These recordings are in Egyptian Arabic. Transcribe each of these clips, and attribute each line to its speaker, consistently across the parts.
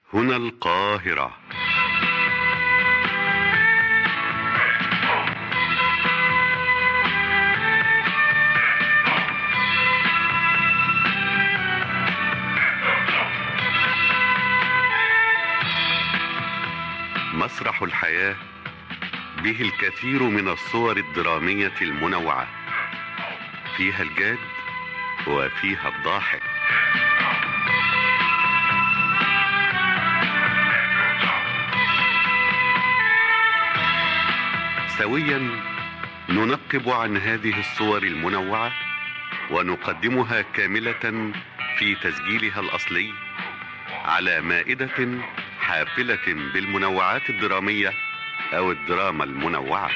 Speaker 1: هنا القاهرة مسرح الحياة به الكثير من الصور الدرامية المنوعة فيها الجاد وفيها الضاحك سويا ننقب عن هذه الصور المنوعة ونقدمها كاملة في تسجيلها الأصلي على مائدة حافلة بالمنوعات الدرامية أو الدراما المنوعة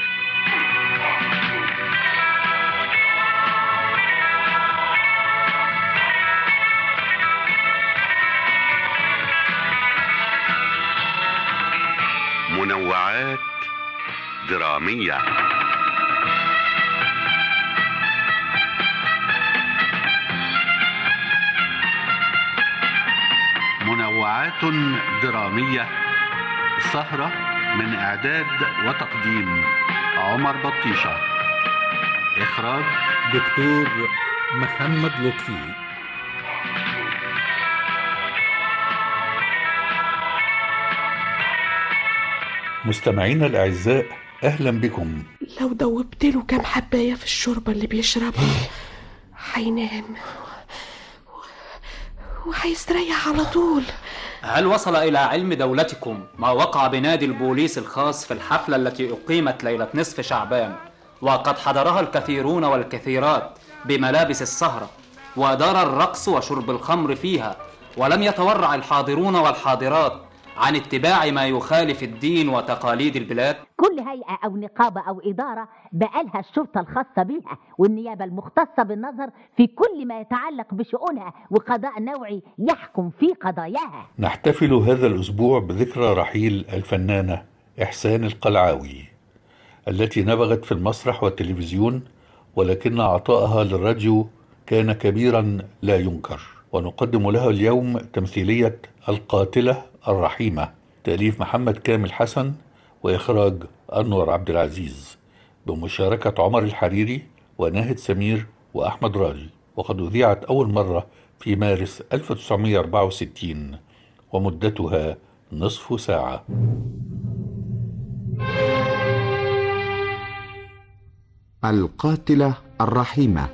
Speaker 1: منوعات درامية منوعات درامية سهرة من إعداد وتقديم عمر بطيشة إخراج
Speaker 2: دكتور محمد لطفي مستمعينا الأعزاء أهلا بكم
Speaker 3: لو دوبت له كام حباية في الشوربة اللي بيشربها هينام و- وهيستريح على طول
Speaker 4: هل وصل إلى علم دولتكم ما وقع بنادي البوليس الخاص في الحفلة التي أقيمت ليلة نصف شعبان وقد حضرها الكثيرون والكثيرات بملابس السهرة ودار الرقص وشرب الخمر فيها ولم يتورع الحاضرون والحاضرات عن اتباع ما يخالف الدين وتقاليد البلاد
Speaker 5: كل هيئة أو نقابة أو إدارة بقالها الشرطة الخاصة بيها والنيابة المختصة بالنظر في كل ما يتعلق بشؤونها وقضاء نوعي يحكم في قضاياها
Speaker 2: نحتفل هذا الأسبوع بذكرى رحيل الفنانة إحسان القلعاوي التي نبغت في المسرح والتلفزيون ولكن عطائها للراديو كان كبيرا لا ينكر ونقدم لها اليوم تمثيلية القاتلة الرحيمة تأليف محمد كامل حسن وإخراج أنور عبد العزيز بمشاركة عمر الحريري وناهد سمير وأحمد راجي وقد أذيعت أول مرة في مارس 1964 ومدتها نصف ساعة
Speaker 6: القاتلة الرحيمة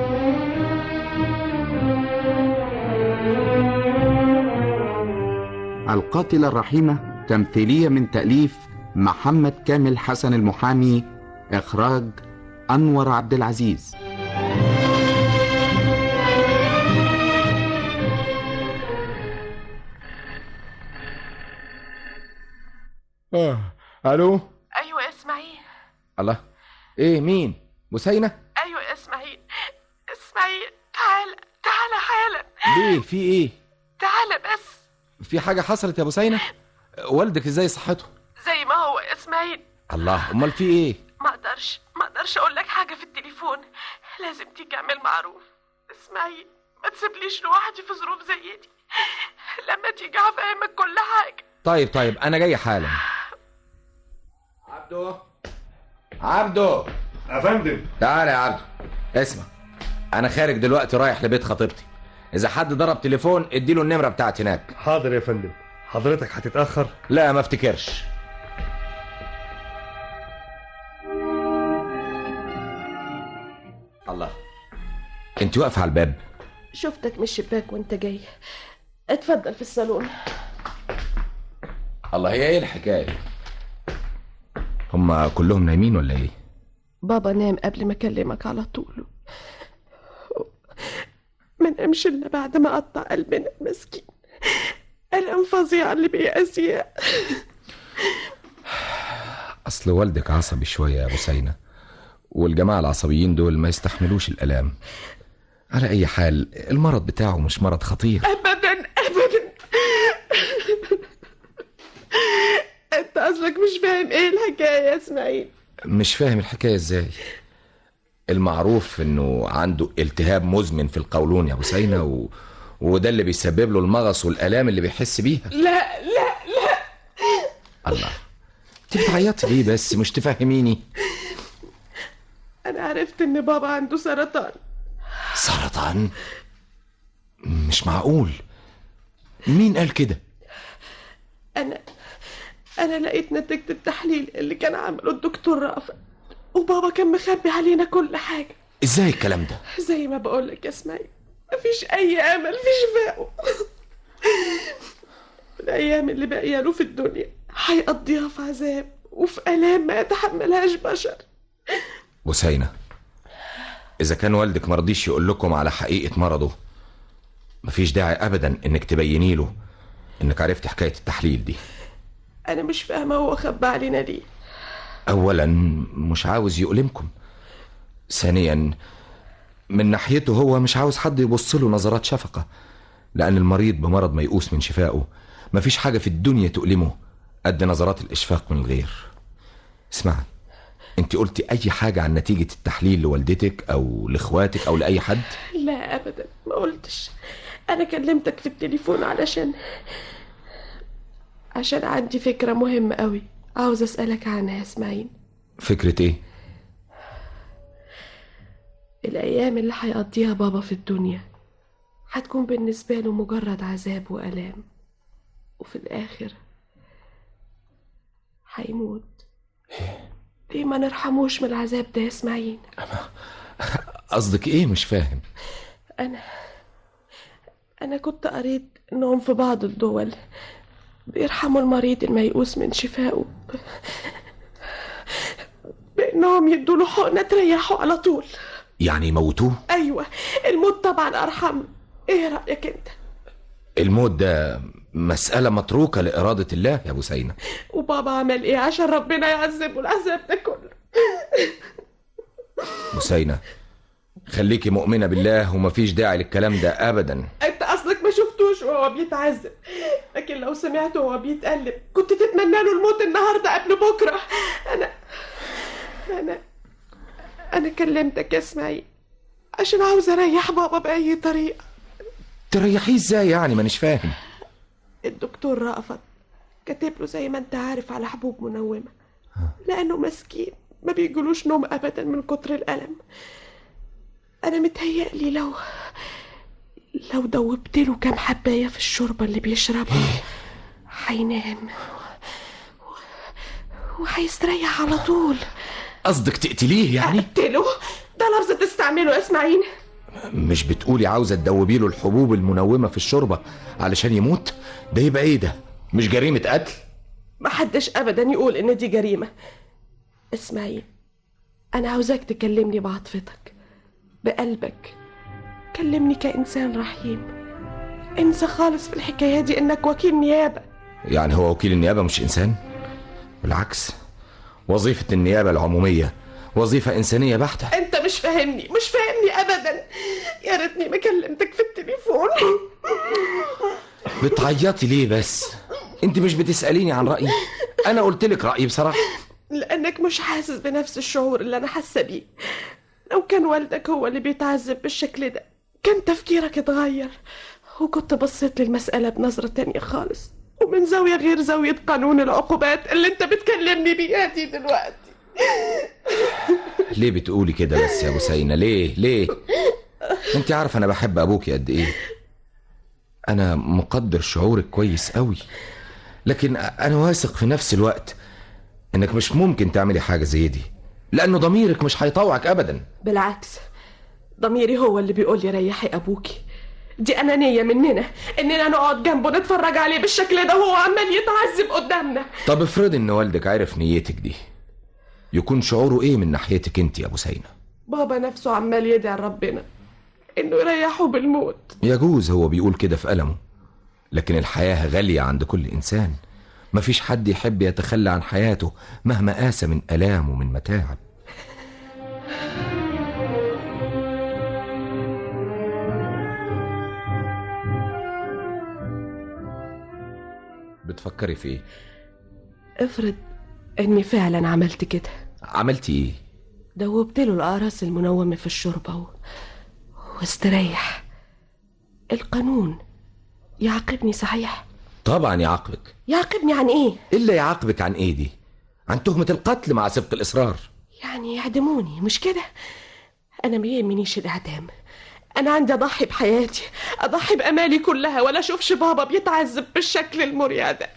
Speaker 6: القاتلة الرحيمة تمثيلية من تأليف محمد كامل حسن المحامي إخراج أنور عبد العزيز
Speaker 7: آه. الو
Speaker 3: أيوة يا إسماعيل
Speaker 7: الله ايه مين بوسينة
Speaker 3: أيوة يا إسماعيل إسماعيل تعال تعال حالا
Speaker 7: ليه في ايه
Speaker 3: تعال بس
Speaker 7: في حاجة حصلت يا بوسينة والدك ازاي صحته
Speaker 3: زي ما هو يا إسماعيل
Speaker 7: الله امال في ايه
Speaker 3: ما أقدرش ما أقدرش أقول لك حاجة في التليفون لازم تيجي اعمل معروف إسماعيل ما تسيبليش لوحدي في ظروف زي دي لما تيجي هفهمك كل حاجة
Speaker 7: طيب طيب انا جاي حالا عبدو عبدو
Speaker 8: يا فندم
Speaker 7: تعال يا عبدو اسمع انا خارج دلوقتي رايح لبيت خطيبتي اذا حد ضرب تليفون اديله النمره بتاعتي هناك
Speaker 8: حاضر يا فندم حضرتك هتتأخر
Speaker 7: لا ما افتكرش الله انت واقفه على الباب
Speaker 3: شفتك من الشباك وانت جاي اتفضل في الصالون
Speaker 7: الله هي ايه الحكايه هما كلهم نايمين ولا ايه
Speaker 3: بابا نام قبل ما اكلمك على طول ما نامش الا بعد ما قطع قلبنا المسكين الام فظيعه اللي بيأذيها
Speaker 7: اصل والدك عصبي شويه يا بوسينة والجماعه العصبيين دول ما يستحملوش الالام على اي حال المرض بتاعه مش مرض خطير
Speaker 3: ابدا ابدا انت اصلك مش فاهم ايه الحكايه يا اسماعيل
Speaker 7: مش فاهم الحكايه ازاي المعروف انه عنده التهاب مزمن في القولون يا بوسينة و... وده اللي بيسبب له المغص والالام اللي بيحس بيها
Speaker 3: لا لا
Speaker 7: الله انت بتعيطي ليه بس مش تفهميني
Speaker 3: انا عرفت ان بابا عنده سرطان
Speaker 7: سرطان مش معقول مين قال كده
Speaker 3: انا انا لقيت نتيجة التحليل اللي كان عمله الدكتور رافت وبابا كان مخبي علينا كل حاجة
Speaker 7: ازاي الكلام ده
Speaker 3: زي ما بقولك يا اسماعيل مفيش اي امل في شفائه الايام اللي باقيه له في الدنيا هيقضيها في عذاب وفي الام ما يتحملهاش بشر
Speaker 7: بوسينة إذا كان والدك مرضيش يقول لكم على حقيقة مرضه مفيش داعي أبدا إنك تبيني له إنك عرفت حكاية التحليل دي
Speaker 3: انا مش فاهمه هو خبى علينا ليه
Speaker 7: أولا مش عاوز يؤلمكم ثانيا من ناحيته هو مش عاوز حد يبص له نظرات شفقة لأن المريض بمرض ميؤوس من شفائه مفيش حاجة في الدنيا تؤلمه قد نظرات الإشفاق من الغير اسمعي انت قلتي اي حاجة عن نتيجة التحليل لوالدتك او لاخواتك او لاي حد
Speaker 3: لا ابدا ما قلتش انا كلمتك في التليفون علشان عشان عندي فكره مهمه قوي عاوز اسالك عنها يا اسماعيل
Speaker 7: فكرة ايه
Speaker 3: الايام اللي هيقضيها بابا في الدنيا هتكون بالنسبه له مجرد عذاب والام وفي الاخر هيموت ليه ما نرحموش من العذاب ده يا اسماعيل
Speaker 7: قصدك ايه مش فاهم
Speaker 3: انا انا كنت قريت انهم في بعض الدول بيرحموا المريض الميؤوس من شفائه بانهم يدوا حقنه تريحه على طول
Speaker 7: يعني يموتوه
Speaker 3: ايوه الموت طبعا ارحم ايه رايك انت
Speaker 7: الموت ده مسألة متروكة لإرادة الله يا بوسينة
Speaker 3: وبابا عمل ايه عشان ربنا يعذبه العذاب ده كله
Speaker 7: بوسينة خليكي مؤمنة بالله ومفيش داعي للكلام ده أبدا
Speaker 3: انت اصلك ما شفتوش وهو بيتعذب لكن لو سمعته وهو بيتقلب كنت تتمنى له الموت النهارده قبل بكره انا انا انا كلمتك يا اسماعيل عشان عاوز اريح بابا باي طريقه
Speaker 7: تريحيه ازاي يعني مانيش فاهم
Speaker 3: الدكتور رأفت كاتب له زي ما انت عارف على حبوب منومه لانه مسكين ما بيجلوش نوم ابدا من كتر الالم انا متهيألي لو لو دوبت له كام حبايه في الشوربه اللي بيشربها هينام و- وهيستريح على طول
Speaker 7: قصدك تقتليه يعني
Speaker 3: اقتله ده لفظ تستعمله يا اسماعيل
Speaker 7: مش بتقولي عاوزة تدوبي له الحبوب المنومة في الشوربة علشان يموت ده يبقى ايه ده مش جريمة قتل
Speaker 3: محدش ابدا يقول ان دي جريمه اسماعيل انا عاوزاك تكلمني بعاطفتك بقلبك كلمني كانسان رحيم انسى خالص في الحكايه دي انك وكيل نيابه
Speaker 7: يعني هو وكيل النيابة مش إنسان بالعكس وظيفة النيابة العمومية وظيفة إنسانية بحتة
Speaker 3: انت مش فاهمني مش فاهمني ابدا يا ريتني ما كلمتك في التليفون
Speaker 7: بتعيطي ليه بس انت مش بتسأليني عن رأيي انا قلت لك رأيي بصراحة
Speaker 3: لانك مش حاسس بنفس الشعور اللي انا حاسه بيه لو كان والدك هو اللي بيتعذب بالشكل ده كان تفكيرك اتغير وكنت بصيت للمسألة بنظرة تانية خالص ومن زاوية غير زاوية قانون العقوبات اللي انت بتكلمني بيها دي دلوقتي
Speaker 7: ليه بتقولي كده بس يا بوسينة ليه ليه انت عارف انا بحب ابوكي قد ايه انا مقدر شعورك كويس قوي لكن انا واثق في نفس الوقت انك مش ممكن تعملي حاجة زي دي لانه ضميرك مش هيطوعك ابدا
Speaker 3: بالعكس ضميري هو اللي بيقول لي ريحي ابوكي دي أنانية مننا إننا نقعد جنبه نتفرج عليه بالشكل ده وهو عمال يتعذب قدامنا
Speaker 7: طب افرض ان والدك عرف نيتك دي يكون شعوره ايه من ناحيتك انت يا بوسينة
Speaker 3: بابا نفسه عمال يدعي ربنا إنه يريحه بالموت
Speaker 7: يجوز هو بيقول كده في ألمه لكن الحياة غالية عند كل إنسان مفيش حد يحب يتخلى عن حياته مهما قاس من آلام ومن متاعب بتفكري في ايه؟
Speaker 3: افرض إني فعلا عملت كده
Speaker 7: عملتي ايه؟
Speaker 3: دوبت له الأقراص المنومة في الشوربة و... واستريح القانون يعاقبني صحيح
Speaker 7: طبعا يعاقبك
Speaker 3: يعاقبني عن ايه
Speaker 7: الا يعاقبك عن ايه دي عن تهمه القتل مع سبق الاصرار
Speaker 3: يعني يعدموني مش كده انا ما يهمنيش الاعدام انا عندي اضحي بحياتي اضحي بامالي كلها ولا اشوفش بابا بيتعذب بالشكل المريع ده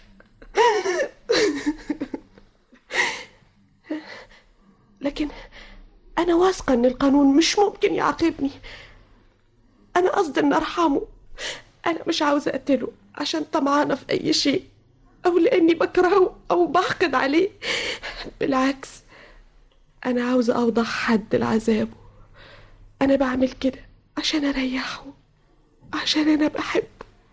Speaker 3: لكن انا واثقه ان القانون مش ممكن يعاقبني انا قصدي ان ارحمه انا مش عاوزه اقتله عشان طمعانه في اي شيء او لاني بكرهه او بحقد عليه بالعكس انا عاوزه اوضح حد لعذابه انا بعمل كده عشان اريحه عشان انا بحبه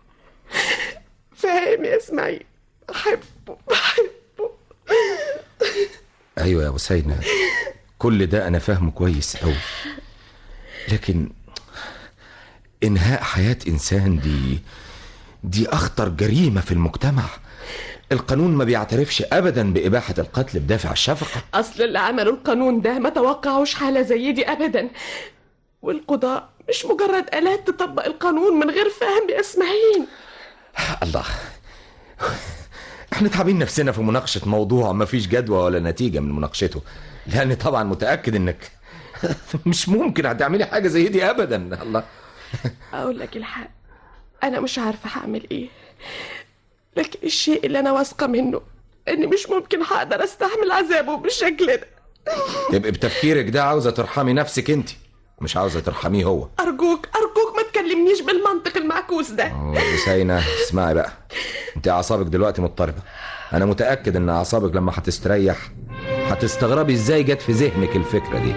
Speaker 3: فاهم يا اسماعيل بحبه بحبه
Speaker 7: ايوه يا ابو سيدنا كل ده انا فاهمه كويس قوي لكن انهاء حياه انسان دي دي اخطر جريمه في المجتمع القانون ما بيعترفش ابدا باباحه القتل بدافع الشفقه
Speaker 3: اصل اللي عملوا القانون ده ما توقعوش حاله زي دي ابدا والقضاء مش مجرد الات تطبق القانون من غير فهم يا اسماعيل
Speaker 7: الله احنا تعبين نفسنا في مناقشه موضوع ما فيش جدوى ولا نتيجه من مناقشته لاني طبعا متاكد انك مش ممكن هتعملي حاجه زي دي ابدا الله
Speaker 3: اقول لك الحق انا مش عارفه هعمل ايه لكن الشيء اللي انا واثقه منه اني مش ممكن هقدر استحمل عذابه بالشكل ده
Speaker 7: يبقى بتفكيرك ده عاوزه ترحمي نفسك انت مش عاوزه ترحميه هو
Speaker 3: ارجوك ارجوك ما تكلمنيش بالمنطق المعكوس ده
Speaker 7: أوه، بسينة اسمعي بقى انت اعصابك دلوقتي مضطربه انا متاكد ان اعصابك لما هتستريح هتستغربي ازاي جت في ذهنك الفكره دي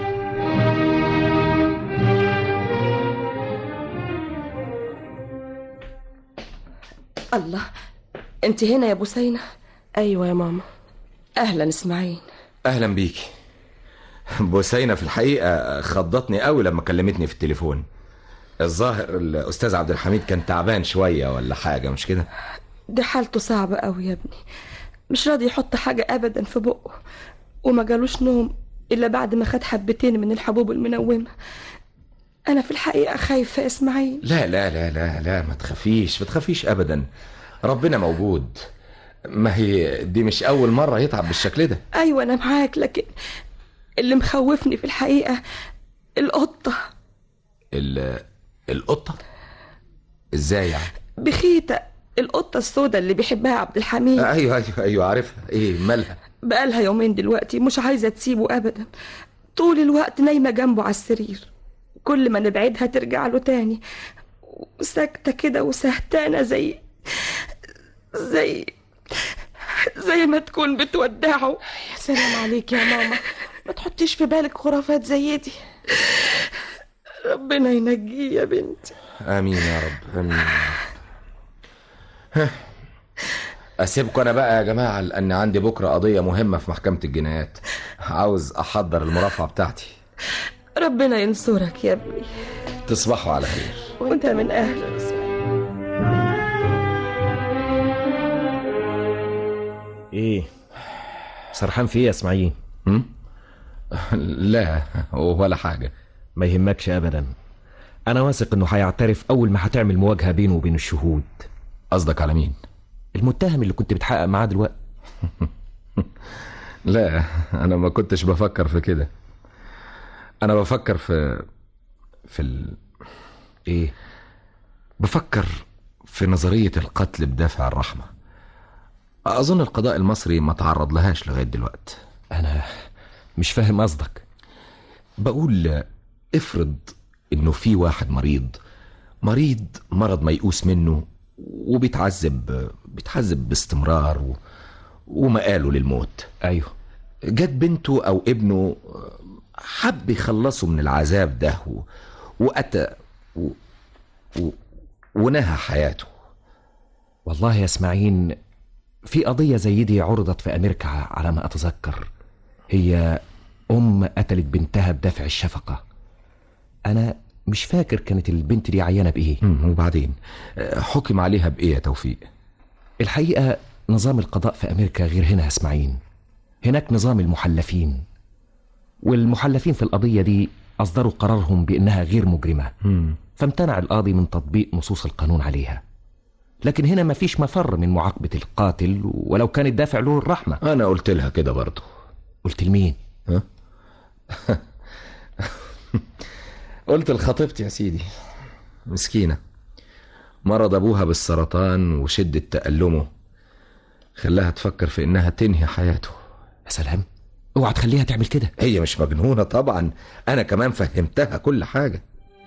Speaker 9: الله انت هنا يا بوسينة
Speaker 3: ايوه يا ماما
Speaker 9: اهلا اسماعيل
Speaker 7: اهلا بيكي بوسينة في الحقيقه خضتني قوي لما كلمتني في التليفون الظاهر الاستاذ عبد الحميد كان تعبان شويه ولا حاجه مش كده
Speaker 9: دي حالته صعبة قوي يا ابني مش راضي يحط حاجة ابدا في بقه وما جالوش نوم الا بعد ما خد حبتين من الحبوب المنومة انا في الحقيقة خايفة يا اسماعيل
Speaker 7: لا لا لا لا لا ما تخافيش ما تخافيش ابدا ربنا موجود ما هي دي مش اول مره يتعب بالشكل ده
Speaker 9: ايوه انا معاك لكن اللي مخوفني في الحقيقة القطة
Speaker 7: ال القطه ازاي يعني
Speaker 9: بخيتة القطة السوداء اللي بيحبها عبد الحميد
Speaker 7: ايوه ايوه ايوه عارفها ايه مالها
Speaker 9: بقالها يومين دلوقتي مش عايزة تسيبه أبدا طول الوقت نايمة جنبه على السرير كل ما نبعدها ترجع له تاني وساكتة كده وسهتانة زي زي زي ما تكون بتودعه
Speaker 3: يا سلام عليك يا ماما ما تحطيش في بالك خرافات زي دي
Speaker 9: ربنا ينجيه يا بنتي
Speaker 7: امين يا رب امين يا رب ها. اسيبكم انا بقى يا جماعه لان عندي بكره قضيه مهمه في محكمه الجنايات عاوز احضر المرافعه بتاعتي
Speaker 9: ربنا ينصرك يا ابني
Speaker 7: تصبحوا على خير
Speaker 9: وانت من أهل
Speaker 10: ايه سرحان في ايه يا اسماعيل
Speaker 7: هم؟ لا ولا حاجه
Speaker 10: ما يهمكش ابدا انا واثق انه هيعترف اول ما هتعمل مواجهه بينه وبين الشهود
Speaker 7: قصدك على مين
Speaker 10: المتهم اللي كنت بتحقق معاه دلوقتي
Speaker 7: لا انا ما كنتش بفكر في كده انا بفكر في في ال...
Speaker 10: ايه
Speaker 7: بفكر في نظريه القتل بدافع الرحمه اظن القضاء المصري ما تعرض لهاش لغايه دلوقتي
Speaker 10: انا مش فاهم قصدك
Speaker 7: بقول افرض انه في واحد مريض مريض مرض ميؤوس منه وبيتعذب بيتعذب باستمرار و... ومقاله للموت
Speaker 10: ايوه
Speaker 7: جت بنته او ابنه حب يخلصه من العذاب ده و... واتى و... و... ونهى حياته
Speaker 10: والله يا اسماعيل في قضية زي دي عرضت في أمريكا على ما أتذكر هي أم قتلت بنتها بدافع الشفقة أنا مش فاكر كانت البنت دي عيانة بإيه
Speaker 7: مم، وبعدين آه، حكم عليها بايه يا توفيق
Speaker 10: الحقيقة نظام القضاء في أمريكا غير هنا يا اسماعيل هناك نظام المحلفين والمحلفين في القضية دي أصدروا قرارهم بأنها غير مجرمة
Speaker 7: مم.
Speaker 10: فامتنع القاضي من تطبيق نصوص القانون عليها لكن هنا مفيش مفر من معاقبة القاتل ولو كان الدافع له الرحمة
Speaker 7: انا قلت لها كده برضه
Speaker 10: قلت لمين؟
Speaker 7: ها؟ قلت لخطيبتي يا سيدي مسكينة مرض أبوها بالسرطان وشدة تألمه خلاها تفكر في إنها تنهي حياته
Speaker 10: يا سلام اوعى تخليها تعمل كده
Speaker 7: هي مش مجنونة طبعا أنا كمان فهمتها كل حاجة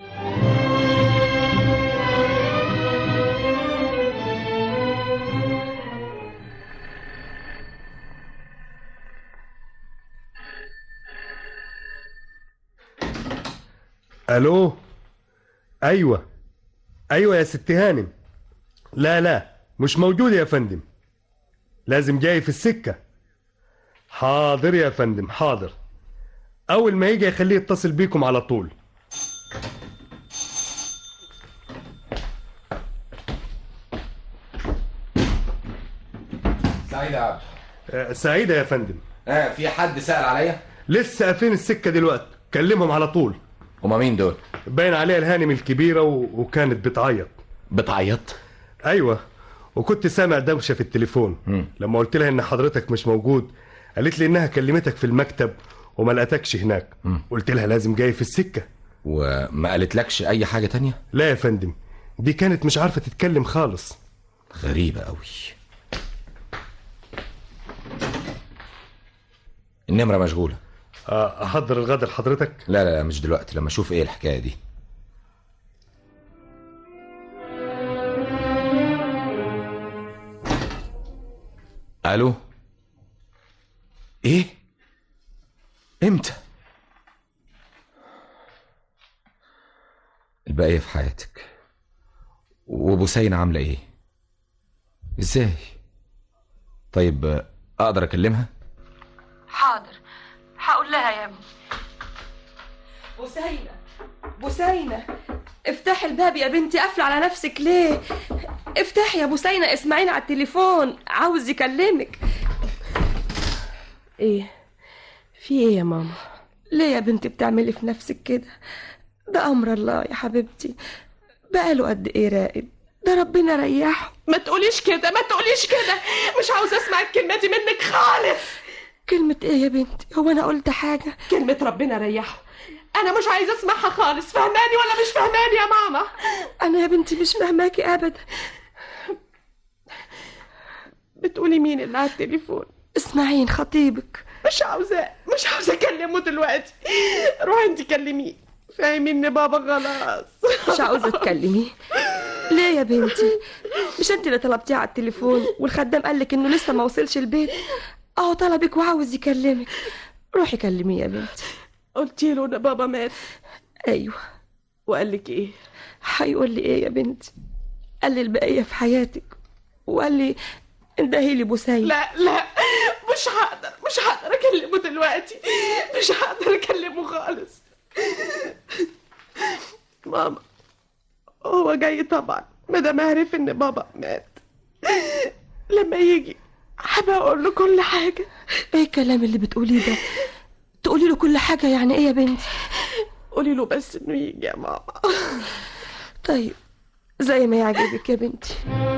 Speaker 8: الو ايوه ايوه يا ست هانم لا لا مش موجود يا فندم لازم جاي في السكه حاضر يا فندم حاضر اول ما يجي يخليه يتصل بيكم على طول
Speaker 7: سعيد يا عبد
Speaker 8: آه، سعيدة يا فندم
Speaker 7: آه في حد سأل عليا؟
Speaker 8: لسه قافلين السكة دلوقتي كلمهم على طول
Speaker 7: هما مين دول؟
Speaker 8: باين عليها الهانم الكبيرة و... وكانت بتعيط
Speaker 7: بتعيط؟
Speaker 8: ايوه وكنت سامع دوشة في التليفون
Speaker 7: مم.
Speaker 8: لما قلت لها ان حضرتك مش موجود قالت لي انها كلمتك في المكتب وما لقتكش هناك
Speaker 7: مم.
Speaker 8: قلت لها لازم جاي في السكة
Speaker 7: وما قالتلكش أي حاجة تانية؟
Speaker 8: لا يا فندم دي كانت مش عارفة تتكلم خالص
Speaker 7: غريبة أوي النمرة مشغولة
Speaker 8: آه، احضر الغدا لحضرتك
Speaker 7: لا لا لا مش دلوقتي لما اشوف ايه الحكايه دي الو ايه امتى الباقيه في حياتك وبوسين عامله ايه ازاي طيب آه، اقدر اكلمها
Speaker 9: حاضر هقول لها يا ابني بوسينة بوسينة افتحي الباب يا بنتي قافلة على نفسك ليه افتحي يا بوسينة اسمعيني على التليفون عاوز يكلمك
Speaker 3: ايه في ايه يا ماما
Speaker 9: ليه يا بنتي بتعملي في نفسك كده ده امر الله يا حبيبتي بقاله قد ايه راقد ده ربنا ريحه
Speaker 3: ما تقوليش كده ما تقوليش كده مش عاوزه اسمع الكلمه دي منك خالص
Speaker 9: كلمة ايه يا بنتي هو انا قلت حاجة
Speaker 3: كلمه ربنا ريحه انا مش عايزه اسمعها خالص فهماني ولا مش فهماني يا ماما
Speaker 9: انا يا بنتي مش فاهماكي ابدا
Speaker 3: بتقولي مين اللي على التليفون
Speaker 9: اسمعين خطيبك
Speaker 3: مش عاوزاه مش عاوزه اكلمه دلوقتي روحي انت كلميه فاهميني بابا خلاص
Speaker 9: مش عاوزة تكلميه ليه يا بنتي مش انت اللي طلبتيه على التليفون والخدام قالك انه لسه ما وصلش البيت اهو طلبك وعاوز يكلمك روحي كلميه يا بنتي
Speaker 3: قلتي له ان بابا مات
Speaker 9: ايوه
Speaker 3: وقال لك ايه
Speaker 9: هيقول لي ايه يا بنتي قال لي البقيه في حياتك وقال لي اندهي لي بوسين
Speaker 3: لا لا مش هقدر مش هقدر اكلمه دلوقتي مش هقدر اكلمه خالص ماما هو جاي طبعا مادام عرف ان بابا مات لما يجي هبقى اقول له كل حاجه
Speaker 9: ايه الكلام اللي بتقوليه ده تقولي له كل حاجه يعني ايه يا بنتي
Speaker 3: قولي له بس انه يجي يا ماما
Speaker 9: طيب زي ما يعجبك يا بنتي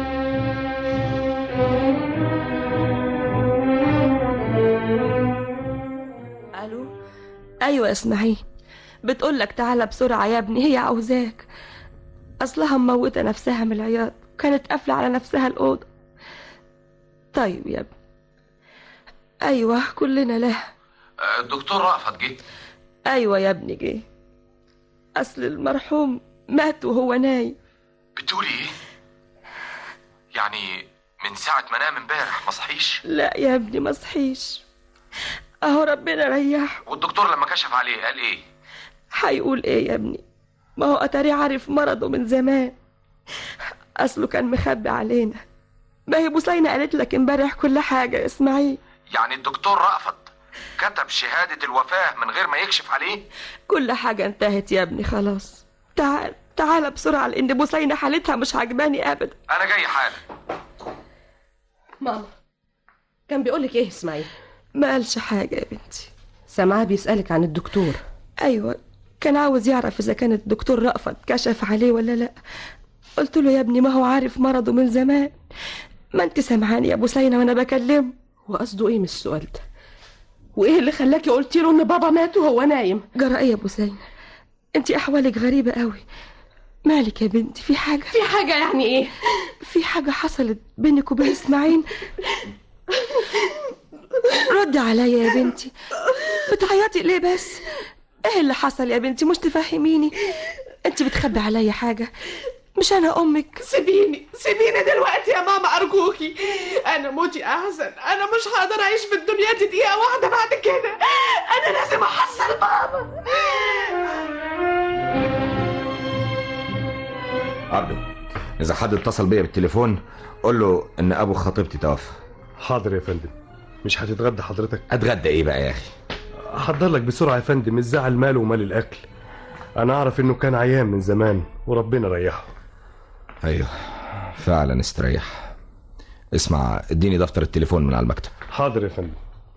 Speaker 9: الو ايوه يا اسماعيل بتقول لك تعالى بسرعه يا ابني هي عاوزاك اصلها مموته نفسها من العياط كانت قافله على نفسها الاوضه طيب يا ابني ايوه كلنا لها
Speaker 7: الدكتور رأفت جه
Speaker 9: ايوه يا ابني جه اصل المرحوم مات وهو نايم
Speaker 7: بتقولي ايه يعني من ساعة ما نام امبارح ما صحيش
Speaker 9: لا يا ابني ما صحيش اهو ربنا ريحه
Speaker 7: والدكتور لما كشف عليه قال ايه
Speaker 9: هيقول ايه يا ابني ما هو اتاري عارف مرضه من زمان اصله كان مخبي علينا ما هي بوسينة قالت لك امبارح كل حاجة يا اسماعيل
Speaker 7: يعني الدكتور رأفت كتب شهادة الوفاة من غير ما يكشف عليه
Speaker 9: كل حاجة انتهت يا ابني خلاص تعال تعال بسرعة لأن بوسينة حالتها مش عجباني أبدا
Speaker 7: أنا جاي حالا
Speaker 11: ماما كان بيقولك ايه اسماعيل
Speaker 9: ما قالش حاجة يا بنتي
Speaker 11: سامعاه بيسألك عن الدكتور
Speaker 9: أيوة كان عاوز يعرف إذا كان الدكتور رأفت كشف عليه ولا لأ قلت له يا ابني ما هو عارف مرضه من زمان ما انت سامعاني يا بوسينة وانا بكلمه
Speaker 11: وقصده ايه من السؤال ده وايه اللي خلاكي قلتي له ان بابا مات وهو نايم
Speaker 9: جرى ايه يا بوسينة انت احوالك غريبة قوي مالك يا بنتي في حاجة
Speaker 11: في حاجة يعني ايه
Speaker 9: في حاجة حصلت بينك وبين اسماعيل ردي عليا يا بنتي بتعيطي ليه بس ايه اللي حصل يا بنتي مش تفهميني انت بتخبي عليا حاجة مش انا امك
Speaker 3: سيبيني سيبيني دلوقتي يا ماما ارجوكي انا موتي احسن انا مش هقدر اعيش في الدنيا دي دقيقه واحده بعد كده انا لازم احصل بابا
Speaker 7: عبده اذا حد اتصل بيا بالتليفون قول له ان ابو خطيبتي توفى
Speaker 8: حاضر يا فندم مش هتتغدى حضرتك
Speaker 7: اتغدى ايه بقى يا اخي
Speaker 8: احضر لك بسرعه يا فندم الزعل ماله ومال الاكل انا اعرف انه كان عيان من زمان وربنا ريحه
Speaker 7: ايوه فعلا استريح اسمع اديني دفتر التليفون من على المكتب
Speaker 8: حاضر يا فندم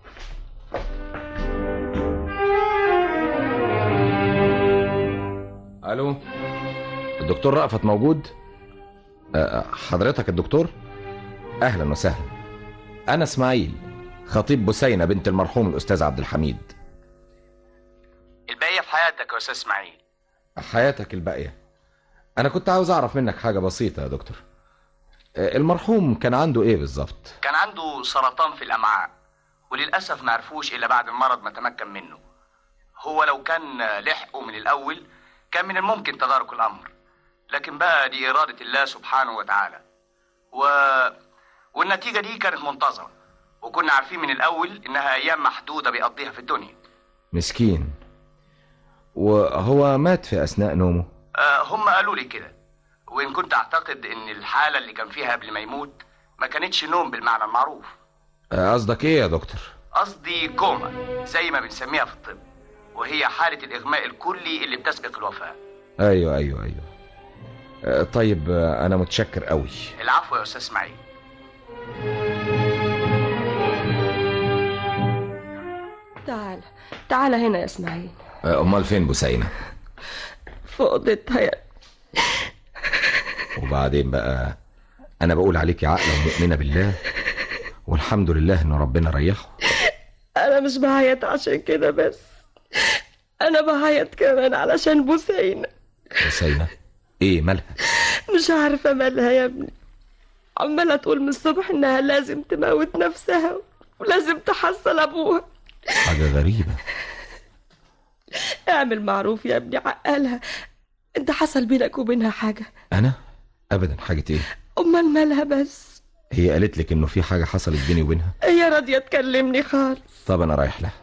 Speaker 7: الو الدكتور رأفت موجود أه، حضرتك الدكتور اهلا وسهلا انا اسماعيل خطيب بسينة بنت المرحوم الاستاذ عبد الحميد
Speaker 12: الباقية في حياتك يا أستاذ إسماعيل
Speaker 7: حياتك الباقية انا كنت عاوز اعرف منك حاجة بسيطة يا دكتور أه، المرحوم كان عنده ايه بالظبط
Speaker 12: كان عنده سرطان في الأمعاء وللأسف ما عرفوش إلا بعد المرض ما تمكن منه هو لو كان لحقه من الأول كان من الممكن تدارك الأمر لكن بقى دي إرادة الله سبحانه وتعالى و... والنتيجة دي كانت منتظرة وكنا عارفين من الأول إنها أيام محدودة بيقضيها في الدنيا
Speaker 7: مسكين وهو مات في اثناء نومه
Speaker 12: آه هم قالوا لي كده وإن كنت أعتقد إن الحالة اللي كان فيها قبل ما يموت ما كانتش نوم بالمعنى المعروف
Speaker 7: أه، قصدك ايه يا دكتور
Speaker 12: قصدي كوما زي ما بنسميها في الطب وهي حالة الإغماء الكلي اللي بتسبق الوفاة
Speaker 7: ايوه ايوه ايوه أه، طيب أه، انا متشكر قوي
Speaker 12: العفو يا أستاذ إسماعيل
Speaker 9: تعال تعال هنا يا اسماعيل
Speaker 7: أه، امال فين بسينة
Speaker 9: في اوضتها يا
Speaker 7: وبعدين بقى انا بقول عليكي عاقله ومؤمنه بالله والحمد لله ان ربنا ريحه
Speaker 9: انا مش بعيط عشان كده بس انا بعيط كمان علشان بوسينة
Speaker 7: بسينة ايه مالها
Speaker 9: مش عارفة مالها يا ابني عمالة تقول من الصبح انها لازم تموت نفسها ولازم تحصل ابوها
Speaker 7: حاجه غريبه
Speaker 9: اعمل معروف يا ابني عقلها انت حصل بينك وبينها حاجة
Speaker 7: انا ابدا حاجه ايه
Speaker 9: امال مالها بس
Speaker 7: هي قالت لك انه في حاجه حصلت بيني وبينها
Speaker 9: هي راضية تكلمني خالص
Speaker 7: طب انا رايح لها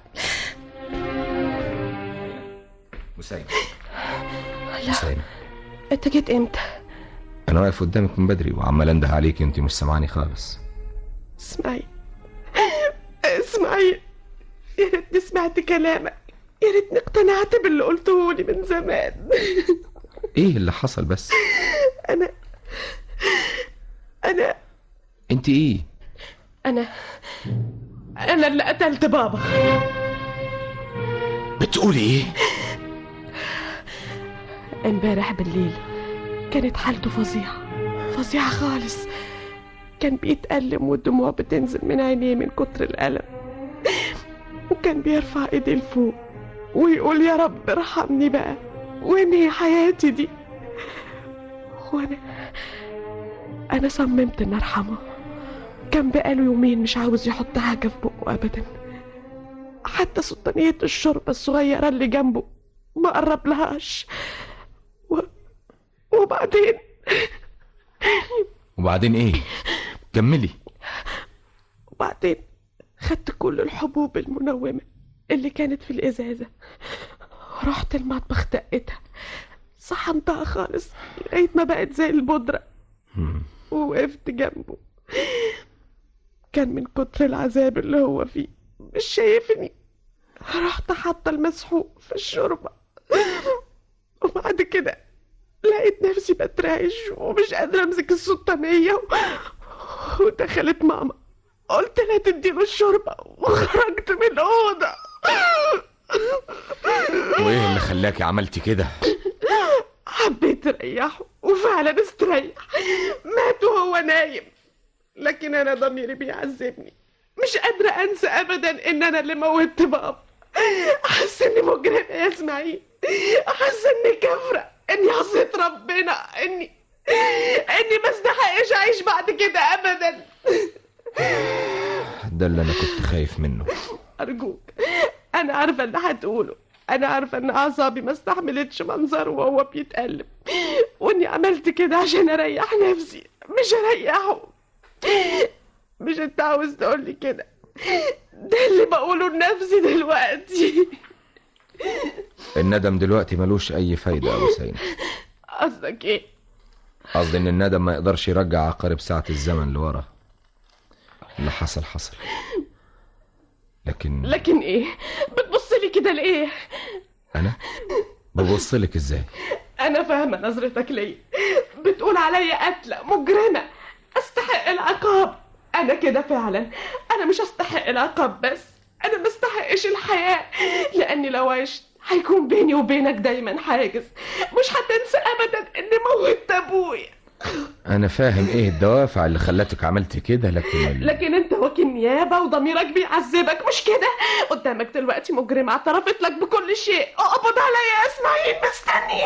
Speaker 7: بسينة بسينة
Speaker 3: انت جيت امتى
Speaker 7: انا واقف قدامك من بدري وعمال انده عليك انت مش سامعاني خالص
Speaker 3: اسمعي اسمعي يا ريتني سمعت كلامك يا ريتني اقتنعت باللي قلته لي من زمان
Speaker 7: ايه اللي حصل بس
Speaker 3: انا انا
Speaker 7: انت ايه
Speaker 3: انا انا اللي قتلت بابا
Speaker 7: بتقولي ايه
Speaker 3: امبارح بالليل كانت حالته فظيعة فظيعة خالص كان بيتألم والدموع بتنزل من عينيه من كتر الألم وكان بيرفع ايديه لفوق ويقول يا رب ارحمني بقى وانهي حياتي دي وانا انا صممت ان ارحمه كان بقاله يومين مش عاوز يحط حاجة في بقه ابدا حتى سلطانية الشوربة الصغيرة اللي جنبه ما قرب لهاش و... وبعدين
Speaker 7: وبعدين ايه كملي
Speaker 3: وبعدين خدت كل الحبوب المنومة اللي كانت في الإزازة رحت المطبخ دقتها صحنتها خالص لغاية ما بقت زي البودرة ووقفت جنبه كان من كتر العذاب اللي هو فيه مش شايفني رحت حاطة المسحوق في الشوربة وبعد كده لقيت نفسي بترعش ومش قادرة أمسك السلطانية و... ودخلت ماما قلت لها تديله الشوربة وخرجت من الأوضة
Speaker 7: وايه اللي خلاكي عملتي كده
Speaker 3: حبيت أريحه وفعلا استريح مات وهو نايم لكن انا ضميري بيعذبني مش قادرة انسى ابدا ان انا اللي موتت بابا حاسة اني مجرمة يا اسماعيل حاسة اني كافرة اني عصيت ربنا اني اني ما استحقش اعيش بعد كده ابدا
Speaker 7: ده اللي انا كنت خايف منه
Speaker 3: ارجوك انا عارفة اللي هتقوله انا عارفة ان اعصابي ما استحملتش منظره وهو بيتقلب واني عملت كده عشان اريح نفسي مش اريحه مش انت عاوز تقولي كده ده اللي بقوله لنفسي دلوقتي
Speaker 7: الندم دلوقتي ملوش اي فايده يا ابو سينا
Speaker 3: قصدك ايه
Speaker 7: قصدي ان الندم ما يقدرش يرجع عقارب ساعه الزمن لورا اللي حصل حصل لكن
Speaker 3: لكن ايه بتبص لي كده ليه
Speaker 7: انا ببص لك ازاي
Speaker 3: انا فاهمه نظرتك ليا بتقول عليا قتله مجرمه استحق العقاب انا كده فعلا انا مش استحق العقاب بس انا ما استحقش الحياه لاني لو عشت هيكون بيني وبينك دايما حاجز مش هتنسى ابدا اني موتت ابويا
Speaker 7: انا فاهم ايه الدوافع اللي خلتك عملت كده لكن ال...
Speaker 3: لكن انت وكيل نيابه وضميرك بيعذبك مش كده قدامك دلوقتي مجرمه اعترفت لك بكل شيء اقبض عليا يا اسماعيل مستني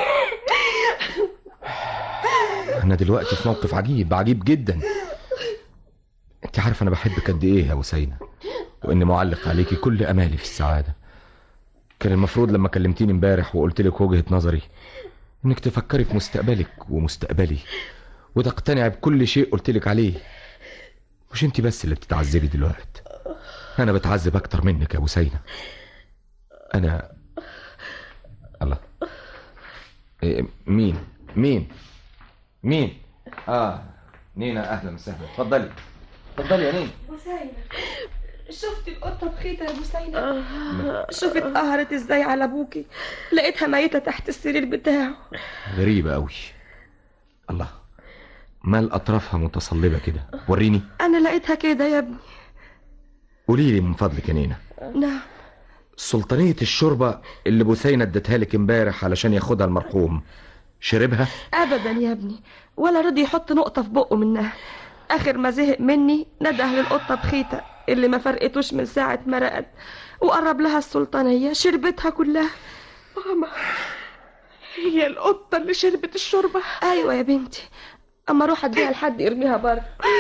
Speaker 7: انا دلوقتي في موقف عجيب عجيب جدا انت عارف انا بحبك قد ايه يا وسينة واني معلق عليكي كل امالي في السعاده كان المفروض لما كلمتيني امبارح وقلت لك وجهه نظري انك تفكري في مستقبلك ومستقبلي وتقتنعي بكل شيء قلت لك عليه مش انت بس اللي بتتعذبي دلوقتي انا بتعذب اكتر منك يا وسينة انا الله إيه مين مين مين اه نينا اهلا وسهلا اتفضلي اتفضلي يا نينا
Speaker 9: بوسينة شفت القطة بخيتة يا بوسينة شوفي اتقهرت ازاي على ابوكي لقيتها ميتة تحت السرير بتاعه
Speaker 7: غريبة قوي الله مال اطرافها متصلبة كده وريني
Speaker 9: انا لقيتها كده يا ابني
Speaker 7: قولي لي من فضلك يا نينا
Speaker 9: نعم
Speaker 7: سلطانية الشوربة اللي بوسينة ادتها لك امبارح علشان ياخدها المرحوم شربها
Speaker 9: ابدا يا ابني ولا رضي يحط نقطة في بقه منها اخر ما زهق مني نده للقطة بخيتة اللي ما فرقتوش من ساعة ما رقد وقرب لها السلطانية شربتها كلها
Speaker 3: ماما هي القطة اللي شربت الشوربة
Speaker 9: ايوه يا بنتي اما اروح اديها لحد يرميها بره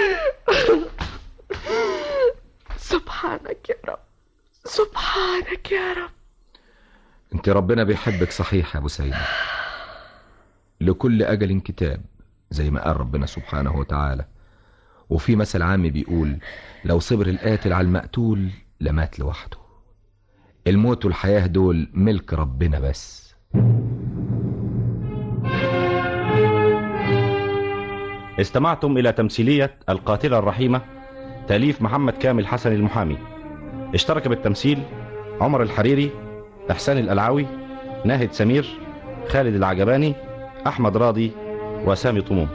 Speaker 3: سبحانك يا رب سبحانك يا رب
Speaker 7: انت ربنا بيحبك صحيح يا ابو سيد لكل اجل كتاب زي ما قال ربنا سبحانه وتعالى وفي مثل عام بيقول لو صبر القاتل على المقتول لمات لوحده الموت والحياة دول ملك ربنا بس
Speaker 13: استمعتم إلى تمثيلية القاتلة الرحيمة تأليف محمد كامل حسن المحامي اشترك بالتمثيل عمر الحريري إحسان الألعاوي ناهد سمير خالد العجباني أحمد راضي وسامي طموم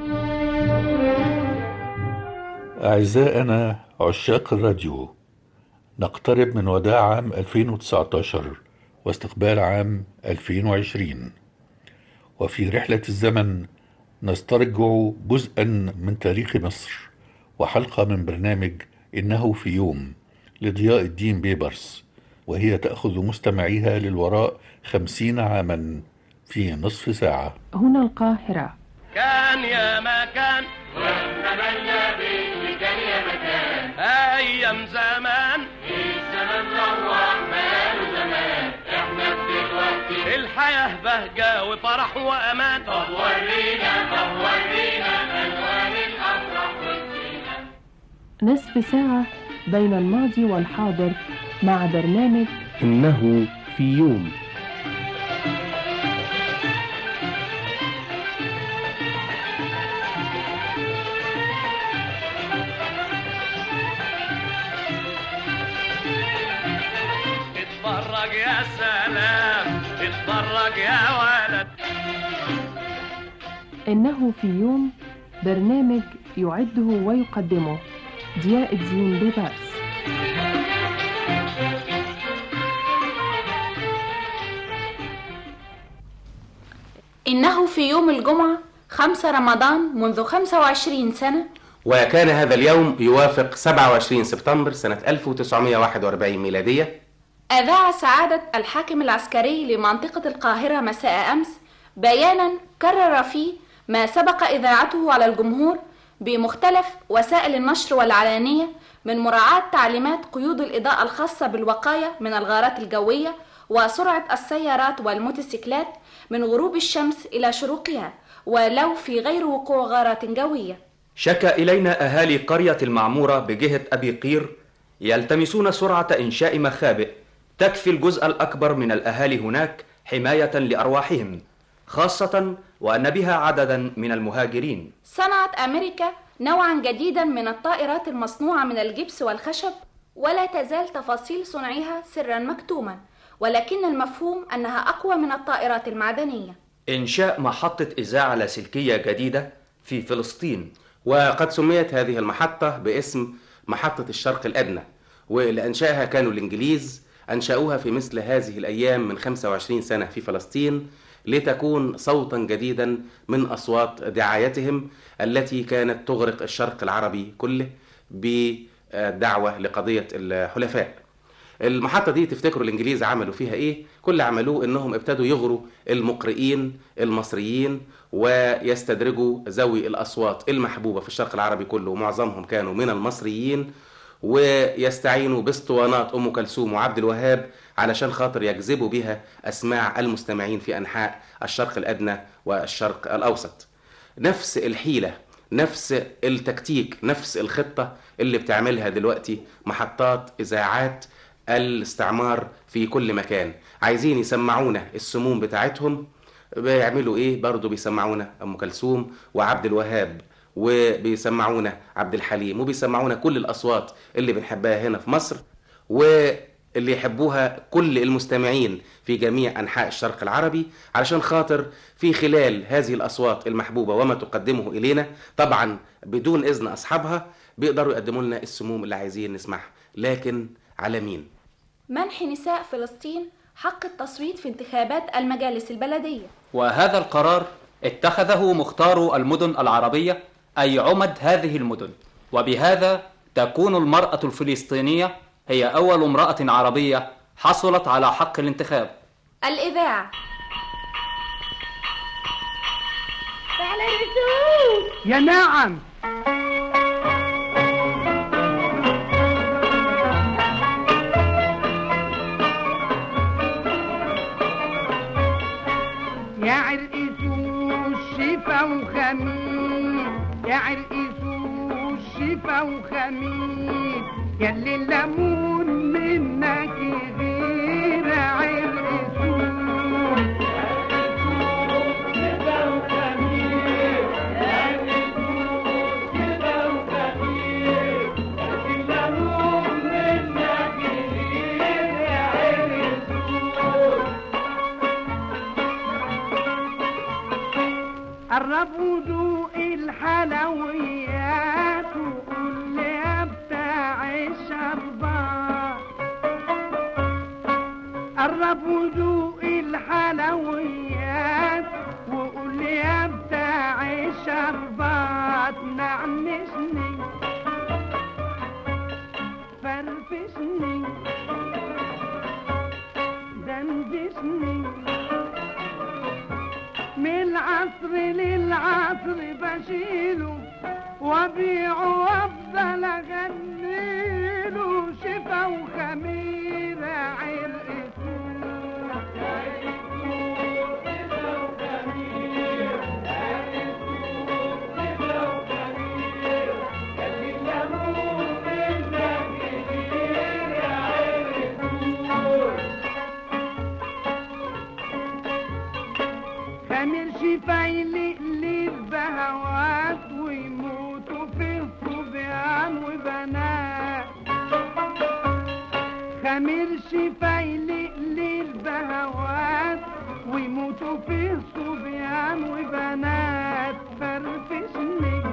Speaker 2: أعزائنا عشاق الراديو نقترب من وداع عام 2019 واستقبال عام 2020 وفي رحلة الزمن نسترجع جزءا من تاريخ مصر وحلقة من برنامج إنه في يوم لضياء الدين بيبرس وهي تأخذ مستمعيها للوراء خمسين عاما في نصف ساعة
Speaker 11: هنا القاهرة
Speaker 14: كان يا ما كان ونتمنى بإن كان يا مكان أيام زمان الزمن روح ماله زمان احنا دلوقتي الحياة بهجة وفرح وأمان طب ورينا طب ورينا ألوان الأفراح والزينة
Speaker 11: نصف ساعة بين الماضي والحاضر مع برنامج
Speaker 15: إنه في يوم
Speaker 14: اتفرج يا سلام اتفرج يا ولد
Speaker 11: إنه في يوم برنامج يعده ويقدمه ضياء الدين بيبرس
Speaker 16: إنه في يوم الجمعة 5 رمضان منذ 25 سنة
Speaker 17: وكان هذا اليوم يوافق 27 سبتمبر سنة 1941 ميلادية
Speaker 16: أذاع سعادة الحاكم العسكري لمنطقة القاهرة مساء أمس بيانا كرر فيه ما سبق إذاعته على الجمهور بمختلف وسائل النشر والعلانية من مراعاة تعليمات قيود الإضاءة الخاصة بالوقاية من الغارات الجوية وسرعة السيارات والموتوسيكلات من غروب الشمس إلى شروقها ولو في غير وقوع غارات جوية
Speaker 18: شكى إلينا أهالي قرية المعمورة بجهة أبي قير يلتمسون سرعة إنشاء مخابئ تكفي الجزء الأكبر من الأهالي هناك حماية لأرواحهم خاصة وأن بها عددا من المهاجرين
Speaker 16: صنعت أمريكا نوعا جديدا من الطائرات المصنوعة من الجبس والخشب ولا تزال تفاصيل صنعها سرا مكتوما ولكن المفهوم أنها أقوى من الطائرات المعدنية
Speaker 18: إنشاء محطة إذاعة لاسلكية جديدة في فلسطين
Speaker 17: وقد سميت هذه المحطة باسم محطة الشرق الأدنى واللي أنشأها كانوا الإنجليز أنشأوها في مثل هذه الأيام من 25 سنة في فلسطين لتكون صوتا جديدا من أصوات دعايتهم التي كانت تغرق الشرق العربي كله بدعوة لقضية الحلفاء المحطة دي تفتكروا الإنجليز عملوا فيها إيه؟ كل اللي عملوه إنهم ابتدوا يغروا المقرئين المصريين ويستدرجوا ذوي الأصوات المحبوبة في الشرق العربي كله ومعظمهم كانوا من المصريين ويستعينوا باسطوانات أم كلثوم وعبد الوهاب علشان خاطر يجذبوا بها أسماع المستمعين في أنحاء الشرق الأدنى والشرق الأوسط نفس الحيلة نفس التكتيك نفس الخطة اللي بتعملها دلوقتي محطات إذاعات الاستعمار في كل مكان عايزين يسمعونا السموم بتاعتهم بيعملوا ايه برضو بيسمعونا ام كلثوم وعبد الوهاب وبيسمعونا عبد الحليم وبيسمعونا كل الاصوات اللي بنحبها هنا في مصر واللي يحبوها كل المستمعين في جميع انحاء الشرق العربي علشان خاطر في خلال هذه الاصوات المحبوبه وما تقدمه الينا طبعا بدون اذن اصحابها بيقدروا يقدموا لنا السموم اللي عايزين نسمعها لكن على مين
Speaker 16: منح نساء فلسطين حق التصويت في انتخابات المجالس البلدية
Speaker 4: وهذا القرار اتخذه مختار المدن العربية أي عمد هذه المدن وبهذا تكون المرأة الفلسطينية هي أول امرأة عربية حصلت على حق الانتخاب
Speaker 16: الإذاعة
Speaker 19: على الرسول
Speaker 20: يا نعم يا عرقسوس شفا وخميس يا عرقسوس شفا وخميس ياللي الليمون منك غير عرقسوس قربوا ذوق الحلويات وقول لي يا بتاع الشربات قربوا ذوق الحلويات وقول لي يا بتاع الشربات نعنشني فرفشني دندشني من العصر للعصر بشيله وابيعه وافضل اغنيله شفا وخميره عرق خمير شفا يلقلب بهوات ويموتوا في صبيان وبنات خمير شفا يلقلب بهوات ويموتوا في صبيان وبنات فرفشني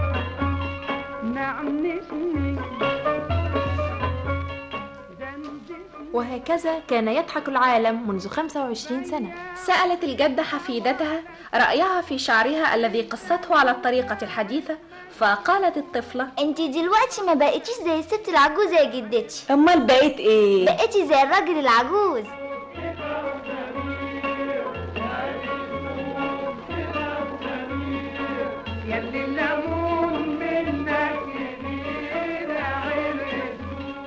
Speaker 20: نعنشني دندشني
Speaker 21: وهكذا كان يضحك العالم منذ 25 سنة
Speaker 16: سألت الجدة حفيدتها رأيها في شعرها الذي قصته على الطريقة الحديثة فقالت الطفلة
Speaker 19: انت دلوقتي ما بقيتيش زي الست العجوزة يا جدتي
Speaker 22: امال بقيت ايه
Speaker 19: بقيتي زي الراجل العجوز
Speaker 20: يلي الليمون منك كبير عرق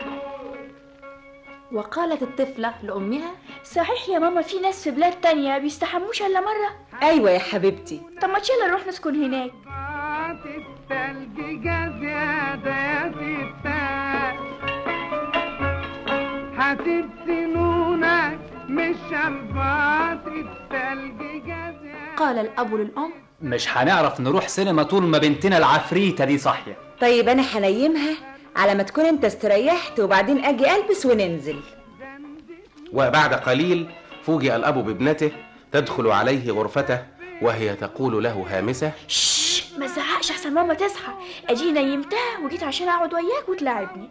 Speaker 21: وقالت الطفلة لأمها
Speaker 23: صحيح يا ماما في ناس في بلاد تانية بيستحموش إلا مرة
Speaker 22: ايوه يا حبيبتي
Speaker 23: طب ما يلا نروح نسكن هناك
Speaker 20: التلج زيادة يا ستات هتبسي نونك مش شربات التلج زيادة
Speaker 21: قال الأب للأم
Speaker 4: مش هنعرف نروح سينما طول ما بنتنا العفريتة دي صاحية
Speaker 22: طيب انا هنيمها على ما تكون انت استريحت وبعدين اجي البس وننزل
Speaker 17: وبعد قليل فوجئ الأب بابنته تدخل عليه غرفته وهي تقول له هامسة
Speaker 23: شش ما تزعقش احسن ماما تصحى اديني نيمتها وجيت عشان اقعد وياك وتلاعبني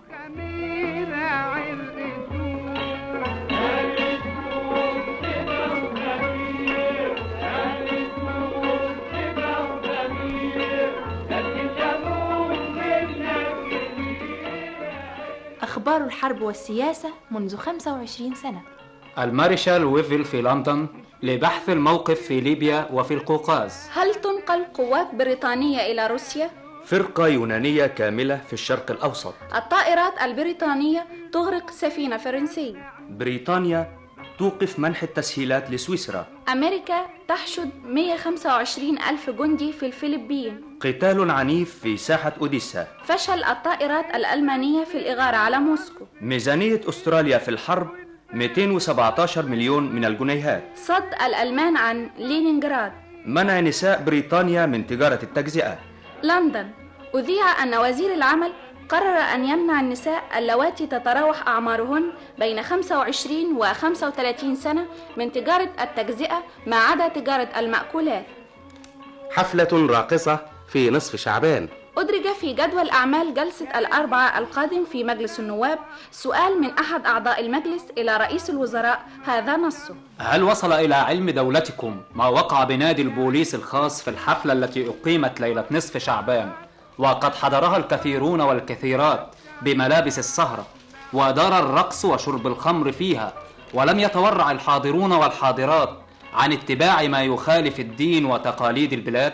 Speaker 21: أخبار الحرب والسياسة منذ 25 سنة
Speaker 4: المارشال ويفل في لندن لبحث الموقف في ليبيا وفي القوقاز
Speaker 16: هل تنقل قوات بريطانية إلى روسيا؟
Speaker 18: فرقة يونانية كاملة في الشرق الأوسط
Speaker 16: الطائرات البريطانية تغرق سفينة فرنسية
Speaker 18: بريطانيا توقف منح التسهيلات لسويسرا
Speaker 16: أمريكا تحشد 125 ألف جندي في الفلبين
Speaker 18: قتال عنيف في ساحة أوديسا
Speaker 16: فشل الطائرات الألمانية في الإغارة على موسكو
Speaker 18: ميزانية أستراليا في الحرب 217 مليون من الجنيهات
Speaker 16: صد الألمان عن لينينغراد
Speaker 18: منع نساء بريطانيا من تجارة التجزئة
Speaker 16: لندن أذيع أن وزير العمل قرر أن يمنع النساء اللواتي تتراوح أعمارهن بين 25 و 35 سنة من تجارة التجزئة ما عدا تجارة المأكولات
Speaker 17: حفلة راقصة في نصف شعبان
Speaker 16: أدرج في جدول أعمال جلسة الأربعاء القادم في مجلس النواب سؤال من أحد أعضاء المجلس إلى رئيس الوزراء هذا نصه
Speaker 4: هل وصل إلى علم دولتكم ما وقع بنادي البوليس الخاص في الحفلة التي أقيمت ليلة نصف شعبان وقد حضرها الكثيرون والكثيرات بملابس السهرة ودار الرقص وشرب الخمر فيها ولم يتورع الحاضرون والحاضرات عن اتباع ما يخالف الدين وتقاليد البلاد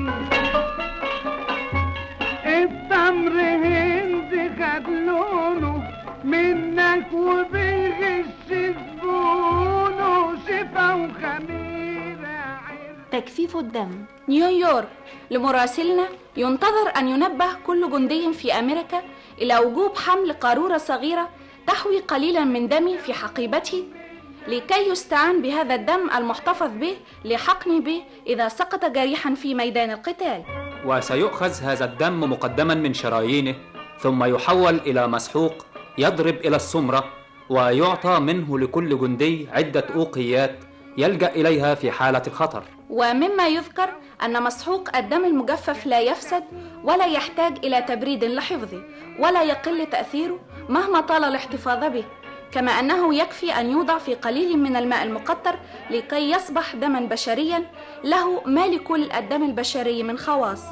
Speaker 20: التمر هند خد لونه منك وبيغش زبونه شفا وخميرة
Speaker 21: تجفيف الدم
Speaker 16: نيويورك لمراسلنا ينتظر أن ينبه كل جندي في أمريكا إلى وجوب حمل قارورة صغيرة تحوي قليلا من دم في حقيبته لكي يستعان بهذا الدم المحتفظ به لحقن به إذا سقط جريحا في ميدان القتال
Speaker 4: وسيؤخذ هذا الدم مقدما من شرايينه ثم يحول إلى مسحوق يضرب إلى السمرة ويعطى منه لكل جندي عدة أوقيات يلجأ إليها في حالة الخطر
Speaker 16: ومما يذكر أن مسحوق الدم المجفف لا يفسد ولا يحتاج إلى تبريد لحفظه ولا يقل تأثيره مهما طال الاحتفاظ به كما أنه يكفي أن يوضع في قليل من الماء المقطر لكي يصبح دما بشريا له ما لكل الدم البشري من خواص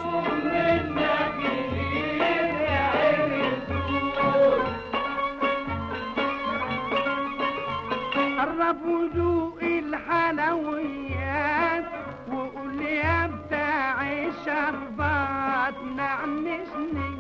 Speaker 20: قرب وذوق الحلويات وقول لي يا بتاع الشربات نعنشني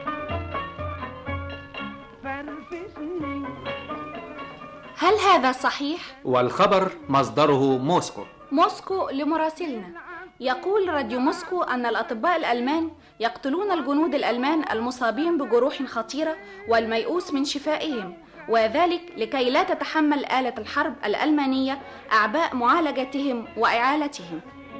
Speaker 20: فرفشني
Speaker 16: هل هذا صحيح؟
Speaker 4: والخبر مصدره موسكو
Speaker 16: موسكو لمراسلنا يقول راديو موسكو أن الأطباء الألمان يقتلون الجنود الألمان المصابين بجروح خطيرة والميؤوس من شفائهم وذلك لكي لا تتحمل آلة الحرب الألمانية أعباء معالجتهم وإعالتهم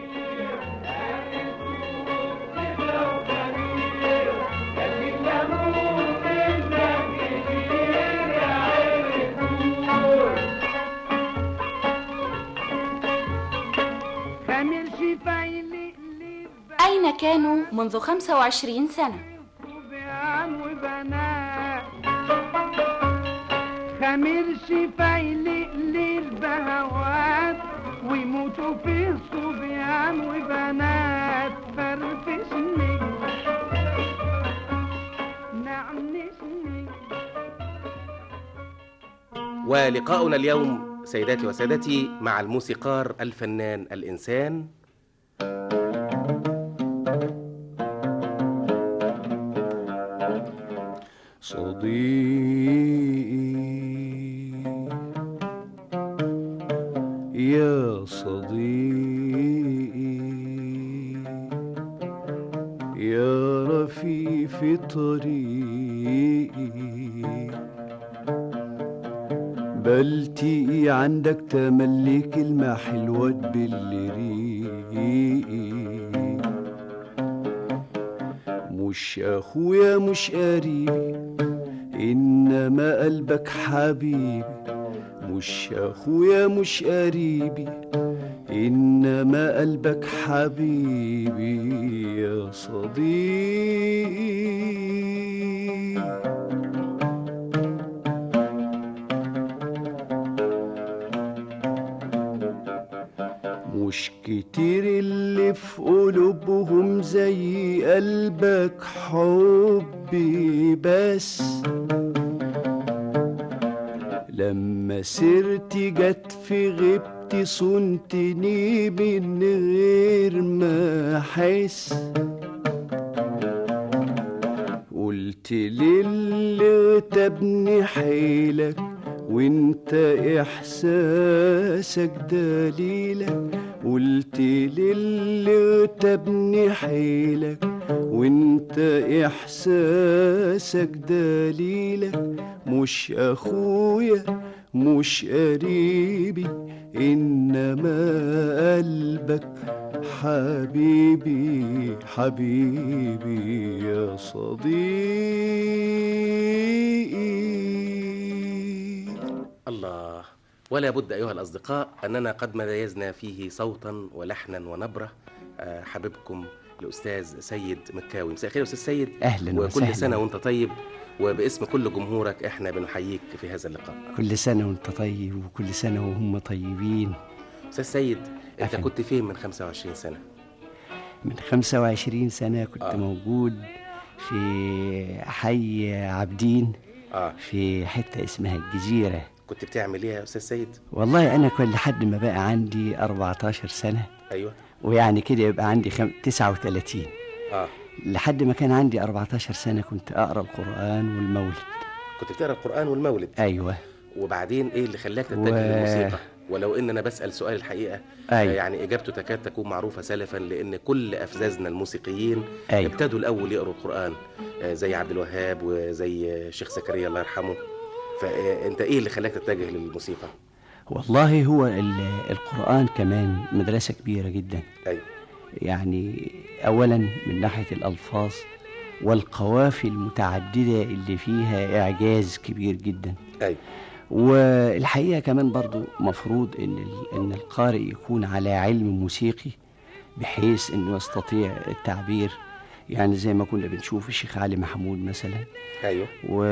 Speaker 20: خمير شفاي
Speaker 16: أين كانوا منذ 25 سنة؟
Speaker 20: صبيان وبنات خمير شفايلق للبهوات ويموتوا فيه صبيان وبنات فرفشني نعنشني
Speaker 17: ولقاؤنا اليوم سيداتي وسادتي مع الموسيقار الفنان الإنسان
Speaker 1: صديقي يا صديقي يا رفيف طريقي بلتقي عندك تملي كلمة حلوة تبل ريقي مش أخويا مش قريبي إنما قلبك حبيبي مش أخويا مش قريبي إنما قلبك حبيبي يا صديقي مش كتير اللي في قلوبهم زي قلبك حبي بس لما سيرتي جت في غيبتي صنتني من غير ما احس قلت للي تبني حيلك وانت احساسك دليلك قلت للي تبني حيلك وانت احساسك دليلك مش اخويا مش قريبي انما قلبك حبيبي حبيبي يا صديقي
Speaker 17: الله ولا بد أيها الأصدقاء أننا قد ميزنا فيه صوتا ولحنا ونبرة آه، حبيبكم الأستاذ سيد مكاوي مساء الخير يا أستاذ سيد
Speaker 5: أهلاً
Speaker 17: وكل
Speaker 5: وسهلاً.
Speaker 17: سنة وأنت طيب وباسم كل جمهورك إحنا بنحييك في هذا اللقاء
Speaker 5: كل سنة وانت طيب وكل سنة وهم طيبين
Speaker 17: أستاذ سيد أنت
Speaker 5: أهلاً.
Speaker 17: كنت فين من 25 سنة؟
Speaker 5: من 25 سنة كنت
Speaker 17: آه.
Speaker 5: موجود في حي عابدين
Speaker 17: آه.
Speaker 5: في حتة اسمها الجزيرة
Speaker 17: كنت بتعمل إيه يا أستاذ سيد؟
Speaker 5: والله أنا كل لحد ما بقى عندي 14 سنة
Speaker 17: أيوه
Speaker 5: ويعني كده يبقى عندي خم... 39
Speaker 17: آه
Speaker 5: لحد ما كان عندي 14 سنة كنت أقرأ القرآن والمولد
Speaker 17: كنت بتقرأ القرآن والمولد
Speaker 5: أيوه
Speaker 17: وبعدين إيه اللي خلاك تتجه
Speaker 5: و-
Speaker 17: للموسيقى؟ ولو ان انا بسال سؤال الحقيقه
Speaker 5: أيوة.
Speaker 17: آه، يعني اجابته تكاد تكون معروفه سلفا لان كل افزازنا الموسيقيين
Speaker 5: أيوة.
Speaker 17: ابتدوا الاول يقروا القران آه، زي عبد الوهاب وزي الشيخ زكريا الله يرحمه فانت ايه اللي خلاك تتجه للموسيقى
Speaker 5: والله هو ال- القرآن كمان مدرسة كبيرة جدا
Speaker 17: أيوة.
Speaker 5: يعني أولا من ناحية الألفاظ والقوافي المتعددة اللي فيها إعجاز كبير جدا
Speaker 17: أيوة.
Speaker 5: والحقيقة كمان برضو مفروض إن, ال- إن القارئ يكون على علم موسيقي بحيث إنه يستطيع التعبير يعني زي ما كنا بنشوف الشيخ علي محمود مثلا
Speaker 17: ايوه
Speaker 5: و...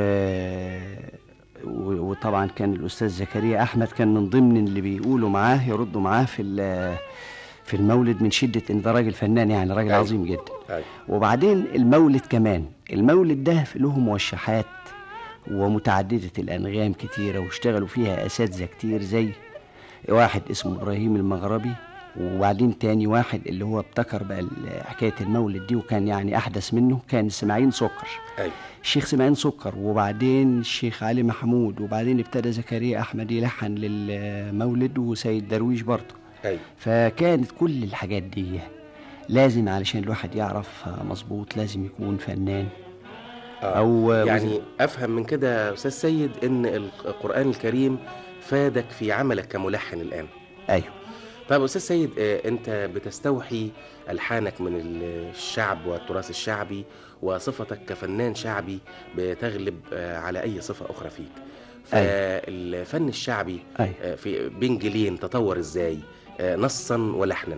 Speaker 5: و- وطبعا كان الاستاذ زكريا احمد كان من ضمن اللي بيقولوا معاه يردوا معاه في ال- في المولد من شده ان ده راجل فنان يعني راجل
Speaker 17: أيوة.
Speaker 5: عظيم جدا
Speaker 17: أيوة.
Speaker 5: وبعدين المولد كمان المولد ده له موشحات ومتعدده الانغام كتيره واشتغلوا فيها اساتذه كتير زي واحد اسمه ابراهيم المغربي وبعدين تاني واحد اللي هو ابتكر بقى ال- حكايه المولد دي وكان يعني احدث منه كان اسماعيل سكر
Speaker 17: ايوه
Speaker 5: الشيخ سمعان سكر وبعدين الشيخ علي محمود وبعدين ابتدى زكريا احمد يلحن للمولد وسيد درويش برضه
Speaker 17: ايوه
Speaker 5: فكانت كل الحاجات دي لازم علشان الواحد يعرف مظبوط لازم يكون فنان او
Speaker 17: يعني افهم من كده يا استاذ سيد ان القران الكريم فادك في عملك كملحن الان
Speaker 5: ايوه
Speaker 17: طيب استاذ سيد آه، انت بتستوحي الحانك من الشعب والتراث الشعبي وصفتك كفنان شعبي بتغلب آه، على اي صفه اخرى فيك فالفن الشعبي
Speaker 5: أيوة.
Speaker 17: آه، في بين جيلين تطور ازاي آه، نصا ولحنا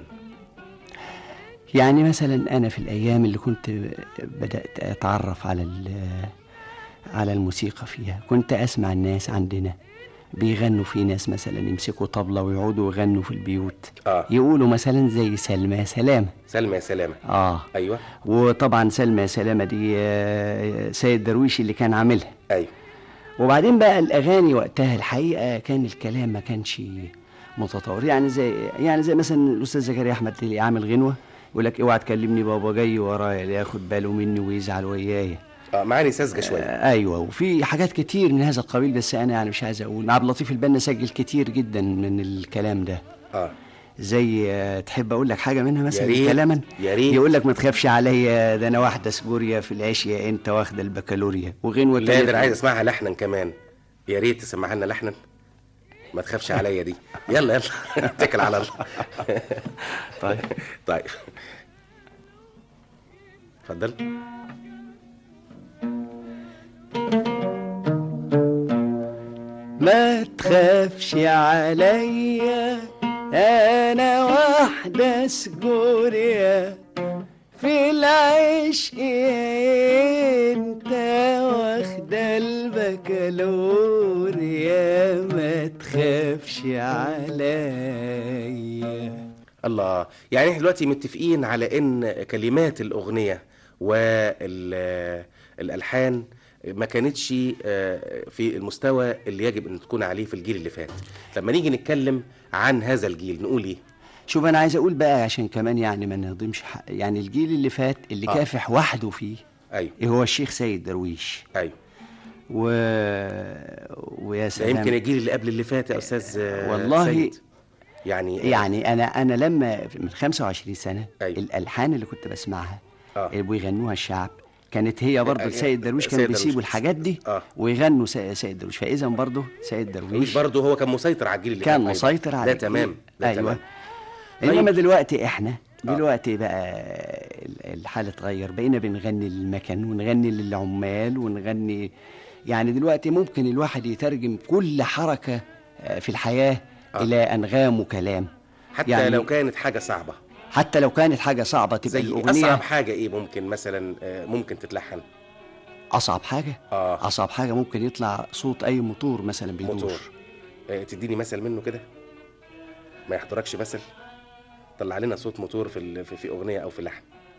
Speaker 5: يعني مثلا انا في الايام اللي كنت بدات اتعرف على ال- على الموسيقى فيها كنت أسمع الناس عندنا بيغنوا في ناس مثلا يمسكوا طبلة ويقعدوا يغنوا في البيوت
Speaker 17: اه
Speaker 5: يقولوا مثلا زي سلمى يا سلامة
Speaker 17: سلمى يا سلامة
Speaker 5: اه
Speaker 17: ايوه
Speaker 5: وطبعا سلمى يا سلامة دي آه، سيد درويش اللي كان عاملها
Speaker 17: ايوه
Speaker 5: وبعدين بقى الأغاني وقتها الحقيقة كان الكلام ما كانش متطور يعني زي يعني زي مثلا الأستاذ زكريا أحمد اللي عامل غنوة يقول لك اوعى تكلمني بابا جاي ورايا لا ياخد باله مني ويزعل ويايا
Speaker 17: اه معاني ساذجة شوية
Speaker 5: آه ايوه وفي حاجات كتير من هذا القبيل بس انا يعني مش عايز اقول عبد اللطيف البنا سجل كتير جدا من الكلام ده
Speaker 17: اه
Speaker 5: زي آه، تحب اقول لك حاجه منها مثلا
Speaker 17: يا ريت،
Speaker 5: كلاما
Speaker 17: يا ريت.
Speaker 5: يقول لك ما تخافش عليا ده انا واحده سجوريا في العشيه انت واخده البكالوريا وغنوه
Speaker 17: لا
Speaker 5: تانية
Speaker 17: ده انا عايز اسمعها لحنا كمان يا ريت تسمعها لنا لحنا ما تخافش عليا دي يلا يلا اتكل على الله
Speaker 5: طيب
Speaker 17: طيب اتفضل
Speaker 1: ما تخافش عليا انا واحدة سجوريا في العشق انت واخدة البكالوريا ما تخافش عليا
Speaker 17: الله يعني احنا دلوقتي متفقين على ان كلمات الاغنيه والالحان ما كانتش آه، في المستوى اللي يجب ان تكون عليه في الجيل اللي فات لما نيجي نتكلم عن هذا الجيل نقول ايه
Speaker 5: شوف انا عايز اقول بقى عشان كمان يعني ما نهضمش حق يعني الجيل اللي فات اللي
Speaker 17: آه.
Speaker 5: كافح وحده فيه
Speaker 17: ايوه
Speaker 5: إيه هو الشيخ سيد درويش
Speaker 17: ايوه
Speaker 5: و... ويا
Speaker 17: ده
Speaker 5: سلام
Speaker 17: يمكن الجيل اللي قبل اللي فات يا استاذ آه،
Speaker 5: والله
Speaker 17: سيد. يعني
Speaker 5: يعني انا انا لما من 25 سنه أيوة. الالحان اللي كنت بسمعها
Speaker 17: آه.
Speaker 5: اللي بيغنوها الشعب كانت هي برضه
Speaker 17: آه،
Speaker 5: سيد درويش كانوا
Speaker 17: سيد درويش.
Speaker 5: بيسيبوا الحاجات دي
Speaker 17: آه.
Speaker 5: ويغنوا سي- سيد درويش فاذا برضه سيد
Speaker 17: درويش
Speaker 5: درويش
Speaker 17: برضه هو كان مسيطر على الجيل اللي
Speaker 5: كان
Speaker 17: فات أيضاً.
Speaker 5: مسيطر على
Speaker 17: ده
Speaker 5: الجيل.
Speaker 17: تمام ده
Speaker 5: ايوه
Speaker 17: تمام
Speaker 5: انما
Speaker 17: طيب.
Speaker 5: دلوقتي احنا دلوقتي بقى ال- الحال اتغير بقينا بنغني للمكن ونغني للعمال ونغني يعني دلوقتي ممكن الواحد يترجم كل حركة آه، في الحياة إلى أنغام وكلام
Speaker 17: حتى
Speaker 5: يعني
Speaker 17: لو كانت حاجه صعبه
Speaker 5: حتى لو كانت حاجة صعبة تبقى
Speaker 17: زي
Speaker 5: الأغنية
Speaker 17: اصعب حاجه ايه ممكن مثلا آه، ممكن تتلحن
Speaker 5: أصعب حاجة
Speaker 17: آه.
Speaker 5: أصعب حاجة ممكن يطلع صوت أي موتور مثلا بيدور
Speaker 17: موتور آه، تديني مثل منه كده ما يحضركش مثل طلع لنا صوت موتور في ال- في, في اغنيه او في لحن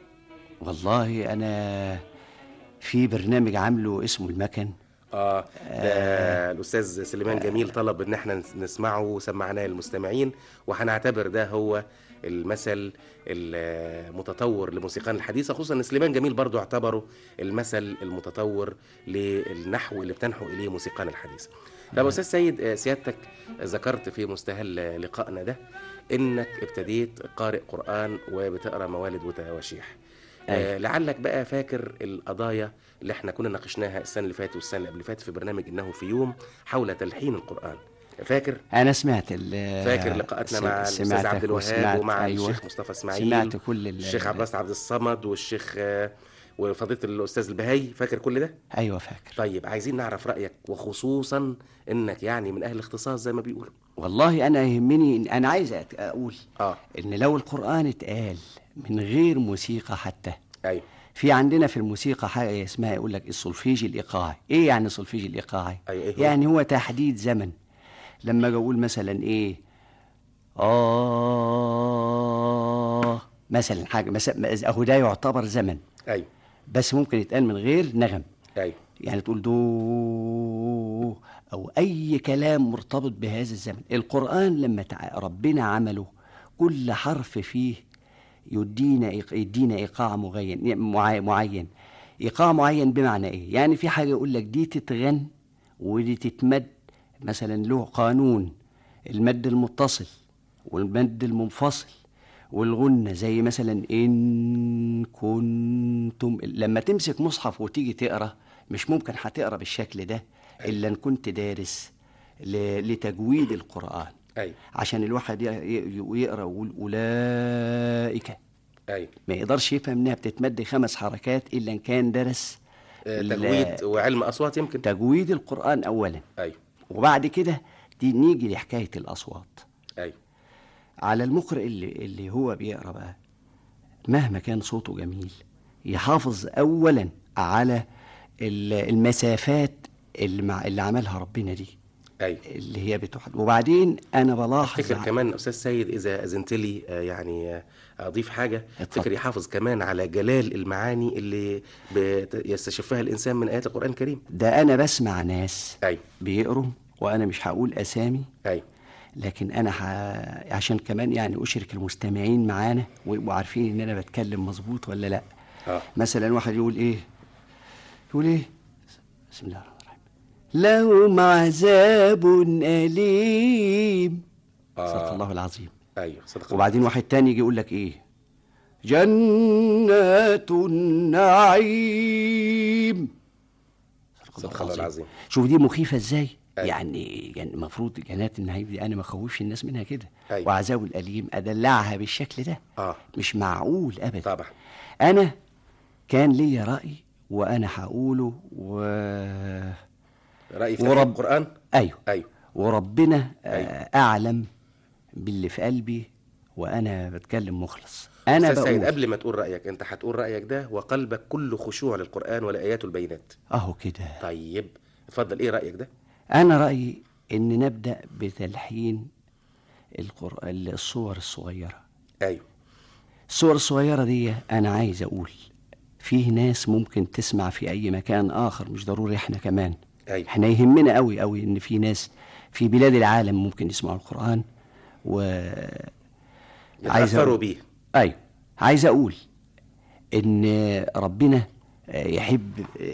Speaker 5: والله أنا في برنامج عامله اسمه المكن
Speaker 17: اه ده الاستاذ سليمان جميل طلب ان احنا نس- نسمعه وسمعناه للمستمعين وهنعتبر ده هو المثل المتطور لموسيقان الحديثه خصوصا ان سليمان جميل برضو اعتبره المثل المتطور للنحو اللي بتنحو اليه موسيقان الحديثه طب استاذ سيد آه، سيادتك ذكرت في مستهل لقائنا ده انك ابتديت قارئ قران وبتقرا موالد وتواشيح آه لعلك بقى فاكر القضايا اللي احنا كنا ناقشناها السنه اللي فاتت والسنه اللي قبل اللي فاتت في برنامج انه في يوم حول تلحين القران فاكر
Speaker 5: أنا سمعت ال-
Speaker 17: فاكر لقاءاتنا مع الاستاذ
Speaker 5: سمعتك
Speaker 17: عبد الوهاب
Speaker 5: وسمعت-
Speaker 17: ومع
Speaker 5: أيوة.
Speaker 17: الشيخ مصطفى اسماعيل
Speaker 5: سمعت كل ال-
Speaker 17: الشيخ عبد الباسط عبد الصمد والشيخ آه، وفضيله الاستاذ البهي فاكر كل ده
Speaker 5: أيوة فاكر
Speaker 17: طيب عايزين نعرف رايك وخصوصا انك يعني من اهل الاختصاص زي ما بيقولوا
Speaker 5: والله أنا يهمني إن- أنا عايز أت- أقول
Speaker 17: اه
Speaker 5: إن لو القرآن اتقال من غير موسيقى حتى
Speaker 17: ايوه
Speaker 5: في عندنا في الموسيقى حاجة اسمها يقول لك السولفيج الإيقاعي إيه يعني السولفيج الإيقاعي؟
Speaker 17: أيوة إيه هو؟
Speaker 5: يعني هو تحديد زمن لما أجي أقول مثلا إيه آه مثلا حاجة مثلا أهو ده يعتبر زمن
Speaker 17: ايوه
Speaker 5: بس ممكن يتقال من غير نغم
Speaker 17: ايوه
Speaker 5: يعني تقول دو أو أي كلام مرتبط بهذا الزمن القرآن لما تع- ربنا عمله كل حرف فيه يدينا إيق- يدينا إيقاع معين معي- معين إيقاع معين بمعنى إيه؟ يعني في حاجة يقول لك دي تتغن ودي تتمد مثلا له قانون المد المتصل والمد المنفصل والغنة زي مثلا إن كنتم لما تمسك مصحف وتيجي تقرأ مش ممكن هتقرأ بالشكل ده إلا إن كنت دارس ل- لتجويد القرآن
Speaker 17: ايوه
Speaker 5: عشان الواحد ي- ي- يقرأ ويقول أولئك
Speaker 17: ايوه
Speaker 5: ما يقدرش يفهم إنها بتتمد خمس حركات إلا إن كان درس
Speaker 17: آه،
Speaker 5: ال-
Speaker 17: تجويد وعلم اصوات يمكن
Speaker 5: تجويد القرآن أولا
Speaker 17: ايوه
Speaker 5: وبعد كده دي نيجي لحكاية الأصوات
Speaker 17: ايوه
Speaker 5: على المقرئ اللي, اللي هو بيقرأ بقى مهما كان صوته جميل يحافظ أولا على ال- المسافات اللي, مع اللي عملها ربنا دي
Speaker 17: ايوه
Speaker 5: اللي هي بتوحد وبعدين انا بلاحظ
Speaker 17: افتكر
Speaker 5: ع-
Speaker 17: كمان استاذ سيد اذا اذنت لي آه، يعني آه، اضيف حاجه افتكر يحافظ كمان على جلال المعاني اللي بت- يستشفها الانسان من ايات القران الكريم
Speaker 5: ده انا بسمع ناس
Speaker 17: ايوه
Speaker 5: بيقروا وانا مش هقول اسامي
Speaker 17: ايوه
Speaker 5: لكن انا ح... عشان كمان يعني اشرك المستمعين معانا ويبقوا عارفين ان انا بتكلم مظبوط ولا لا
Speaker 17: اه
Speaker 5: مثلا واحد يقول ايه يقول ايه بسم الله الرحمن الرحيم لهم عذاب أليم صدق الله العظيم
Speaker 17: ايوه صدق الله.
Speaker 5: وبعدين واحد تاني يجي يقول لك ايه جنات النعيم
Speaker 17: صدق الله العظيم
Speaker 5: شوف دي مخيفة ازاي يعني يعني المفروض جنات النعيم دي انا ما اخوفش الناس منها كده
Speaker 17: أيوة.
Speaker 5: وعذاب الاليم ادلعها بالشكل ده
Speaker 17: اه
Speaker 5: مش معقول ابدا
Speaker 17: طبعا
Speaker 5: انا كان ليا راي وانا هقوله و
Speaker 17: رايي في تفسير القران
Speaker 5: ايوه
Speaker 17: ايوه
Speaker 5: وربنا آه اعلم باللي في قلبي وانا بتكلم مخلص انا
Speaker 17: استاذ سيد
Speaker 5: بقول
Speaker 17: قبل ما تقول رايك انت هتقول رايك ده وقلبك كله خشوع للقران ولاياته البينات
Speaker 5: اهو كده
Speaker 17: طيب اتفضل ايه رايك ده
Speaker 5: انا رايي ان نبدا بتلحين القران الصور الصغيره
Speaker 17: ايوه
Speaker 5: الصور الصغيره دي انا عايز اقول فيه ناس ممكن تسمع في اي مكان اخر مش ضروري احنا كمان
Speaker 17: أيوة.
Speaker 5: احنا يهمنا قوي قوي ان في ناس في بلاد العالم ممكن يسمعوا القران و عايز
Speaker 17: يتاثروا
Speaker 5: أقول-
Speaker 17: بيه
Speaker 5: ايوه عايز اقول ان ربنا يحب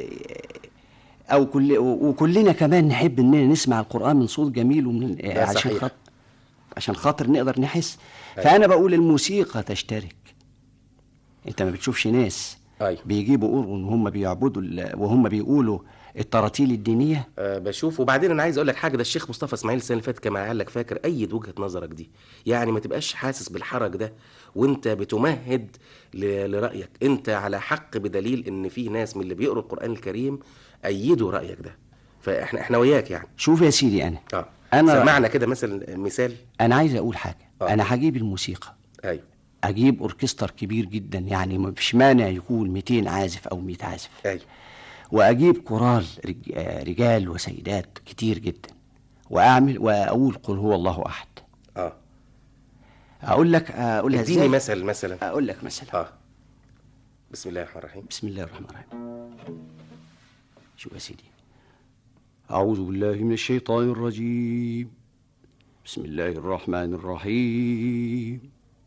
Speaker 5: او كل وكلنا كمان نحب اننا نسمع القران من صوت جميل ومن
Speaker 17: ده
Speaker 5: عشان
Speaker 17: صحيح.
Speaker 5: خاطر عشان خاطر نقدر نحس
Speaker 17: أيوة.
Speaker 5: فانا بقول الموسيقى تشترك انت ما بتشوفش ناس
Speaker 17: أيوة.
Speaker 5: بيجيبوا قرن وهم بيعبدوا ال- وهم بيقولوا التراتيل الدينيه
Speaker 17: أه بشوف وبعدين انا عايز اقول لك حاجه ده الشيخ مصطفى اسماعيل السنه اللي فاتت كان قال لك فاكر ايد وجهه نظرك دي يعني ما تبقاش حاسس بالحرج ده وانت بتمهد ل- لرايك انت على حق بدليل ان في ناس من اللي بيقروا القران الكريم ايدوا رايك ده فاحنا احنا وياك يعني
Speaker 5: شوف يا سيدي انا
Speaker 17: اه
Speaker 5: أنا-
Speaker 17: سمعنا كده مثلا مثال
Speaker 5: انا عايز اقول حاجه انا هجيب الموسيقى
Speaker 17: ايوه
Speaker 5: اجيب اوركستر كبير جدا يعني ما فيش مانع يكون 200 عازف او 100 عازف
Speaker 17: ايوه
Speaker 5: واجيب كورال رج- آه، رجال وسيدات كتير جدا واعمل واقول قل هو الله احد
Speaker 17: اه
Speaker 5: اقول لك اقولها ازاي
Speaker 17: اديني مثل مثلا
Speaker 5: اقول لك مثلا
Speaker 17: اه بسم الله الرحمن الرحيم
Speaker 5: بسم الله الرحمن الرحيم شوف يا سيدي أعوذ بالله من الشيطان الرجيم بسم الله الرحمن الرحيم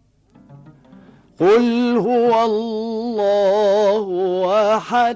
Speaker 5: قل هو الله أحد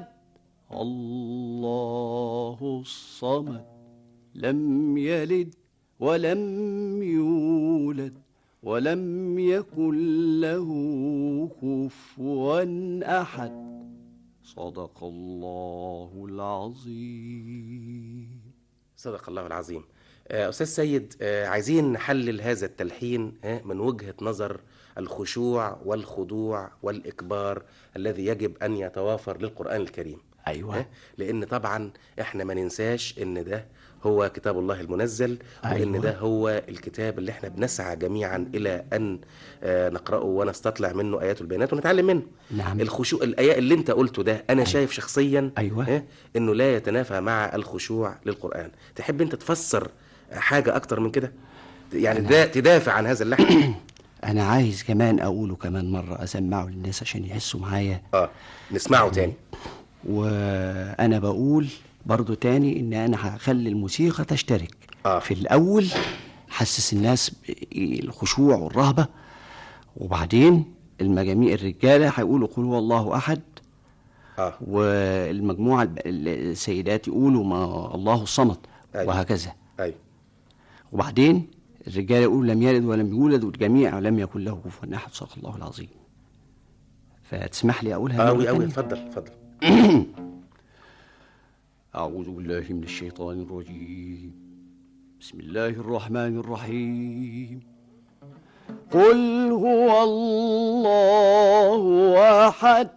Speaker 5: الله الصمد لم يلد ولم يولد ولم يكن له كفوا أحد صدق الله العظيم
Speaker 17: صدق الله العظيم آه، أستاذ سيد آه، عايزين نحلل هذا التلحين آه، من وجهة نظر الخشوع والخضوع والإكبار الذي يجب أن يتوافر للقرآن الكريم
Speaker 5: أيوة
Speaker 17: لأن طبعا إحنا ما ننساش إن ده هو كتاب الله المنزل وإن
Speaker 5: أيوة.
Speaker 17: ده هو الكتاب اللي إحنا بنسعى جميعا إلى أن آه، نقرأه ونستطلع منه آيات البيانات ونتعلم منه
Speaker 5: نعم
Speaker 17: الخشوع الآيات اللي أنت قلته ده أنا شايف شخصيا
Speaker 5: أيوة.
Speaker 17: إنه لا يتنافى مع الخشوع للقرآن تحب أنت تفسر حاجة أكتر من كده يعني ده تدافع عن هذا اللحن
Speaker 5: أنا عايز كمان أقوله كمان مرة أسمعه للناس عشان يحسوا معايا
Speaker 17: آه نسمعه تاني
Speaker 5: وأنا بقول برضو تاني إن أنا هخلي الموسيقى تشترك
Speaker 17: آه.
Speaker 5: في الأول حسس الناس الخشوع والرهبة وبعدين المجاميع الرجالة هيقولوا قل هو الله أحد
Speaker 17: آه.
Speaker 5: والمجموعة الب- السيدات يقولوا ما الله الصمد
Speaker 17: أيوة.
Speaker 5: وهكذا
Speaker 17: أيوة.
Speaker 5: وبعدين الرجال يقول لم يلد ولم يولد والجميع لم يكن له كفوا احد صدق الله العظيم فتسمح لي اقولها مرة
Speaker 17: أوي أوي
Speaker 5: تانية؟
Speaker 17: اتفضل اتفضل
Speaker 5: أعوذ بالله من الشيطان الرجيم بسم الله الرحمن الرحيم قل هو الله أحد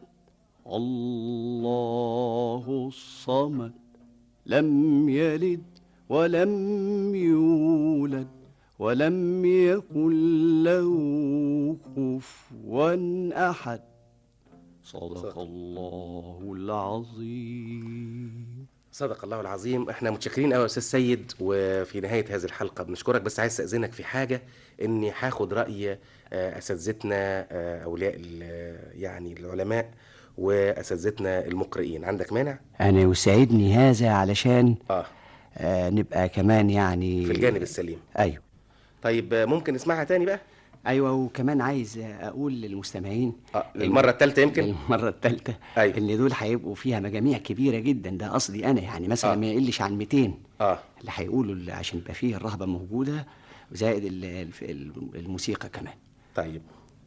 Speaker 5: الله الصمد لم يلد ولم يولد ولم يكن له كفوا أحد
Speaker 1: صدق الله العظيم
Speaker 17: صدق الله العظيم احنا متشكرين قوي يا استاذ سيد وفي نهايه هذه الحلقه بنشكرك بس عايز استاذنك في حاجه اني هاخد راي آه، اساتذتنا آه، اولياء ال- يعني العلماء واساتذتنا المقرئين عندك مانع
Speaker 5: أنا يسعدني هذا علشان
Speaker 17: آه.
Speaker 5: آه نبقى كمان يعني
Speaker 17: في الجانب السليم
Speaker 5: أيوه
Speaker 17: طيب آه، ممكن نسمعها تاني بقى
Speaker 5: أيوه وكمان عايز أقول للمستمعين
Speaker 17: آه، للمرة الثالثة يمكن
Speaker 5: المرة الثالثة أيوه. إن دول هيبقوا فيها مجاميع كبيرة جدا ده قصدي أنا يعني مثلا
Speaker 17: آه.
Speaker 5: ما يقلش عن 200
Speaker 17: اه
Speaker 5: اللي هيقولوا اللي عشان يبقى فيه الرهبة موجودة زائد ال- الف- الموسيقى كمان
Speaker 17: طيب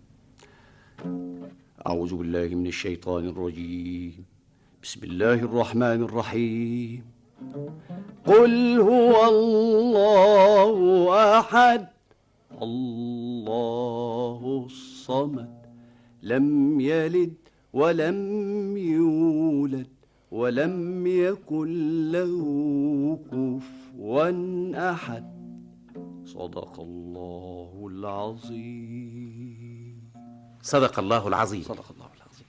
Speaker 1: أعوذ بالله من الشيطان الرجيم بسم الله الرحمن الرحيم قل هو الله أحد الله الصمد لم يلد ولم يولد ولم يكن له كفوا أحد صدق الله العظيم
Speaker 17: صدق الله العظيم
Speaker 1: صدق الله العظيم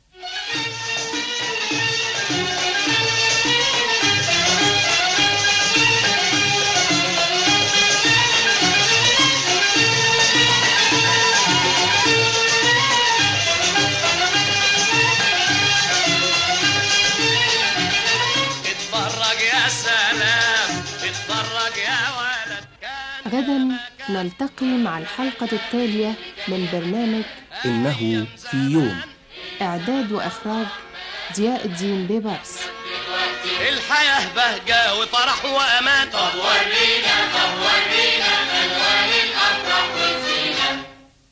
Speaker 14: اتفرج يا سلام اتفرج يا ولد
Speaker 6: غدا نلتقي مع الحلقة التالية من برنامج
Speaker 17: إنه في يوم
Speaker 6: إعداد وإخراج ضياء الدين بيبرس
Speaker 14: الحياة بهجة وفرح وأمان طب ورينا طب ورينا ألوان الأفراح والزينة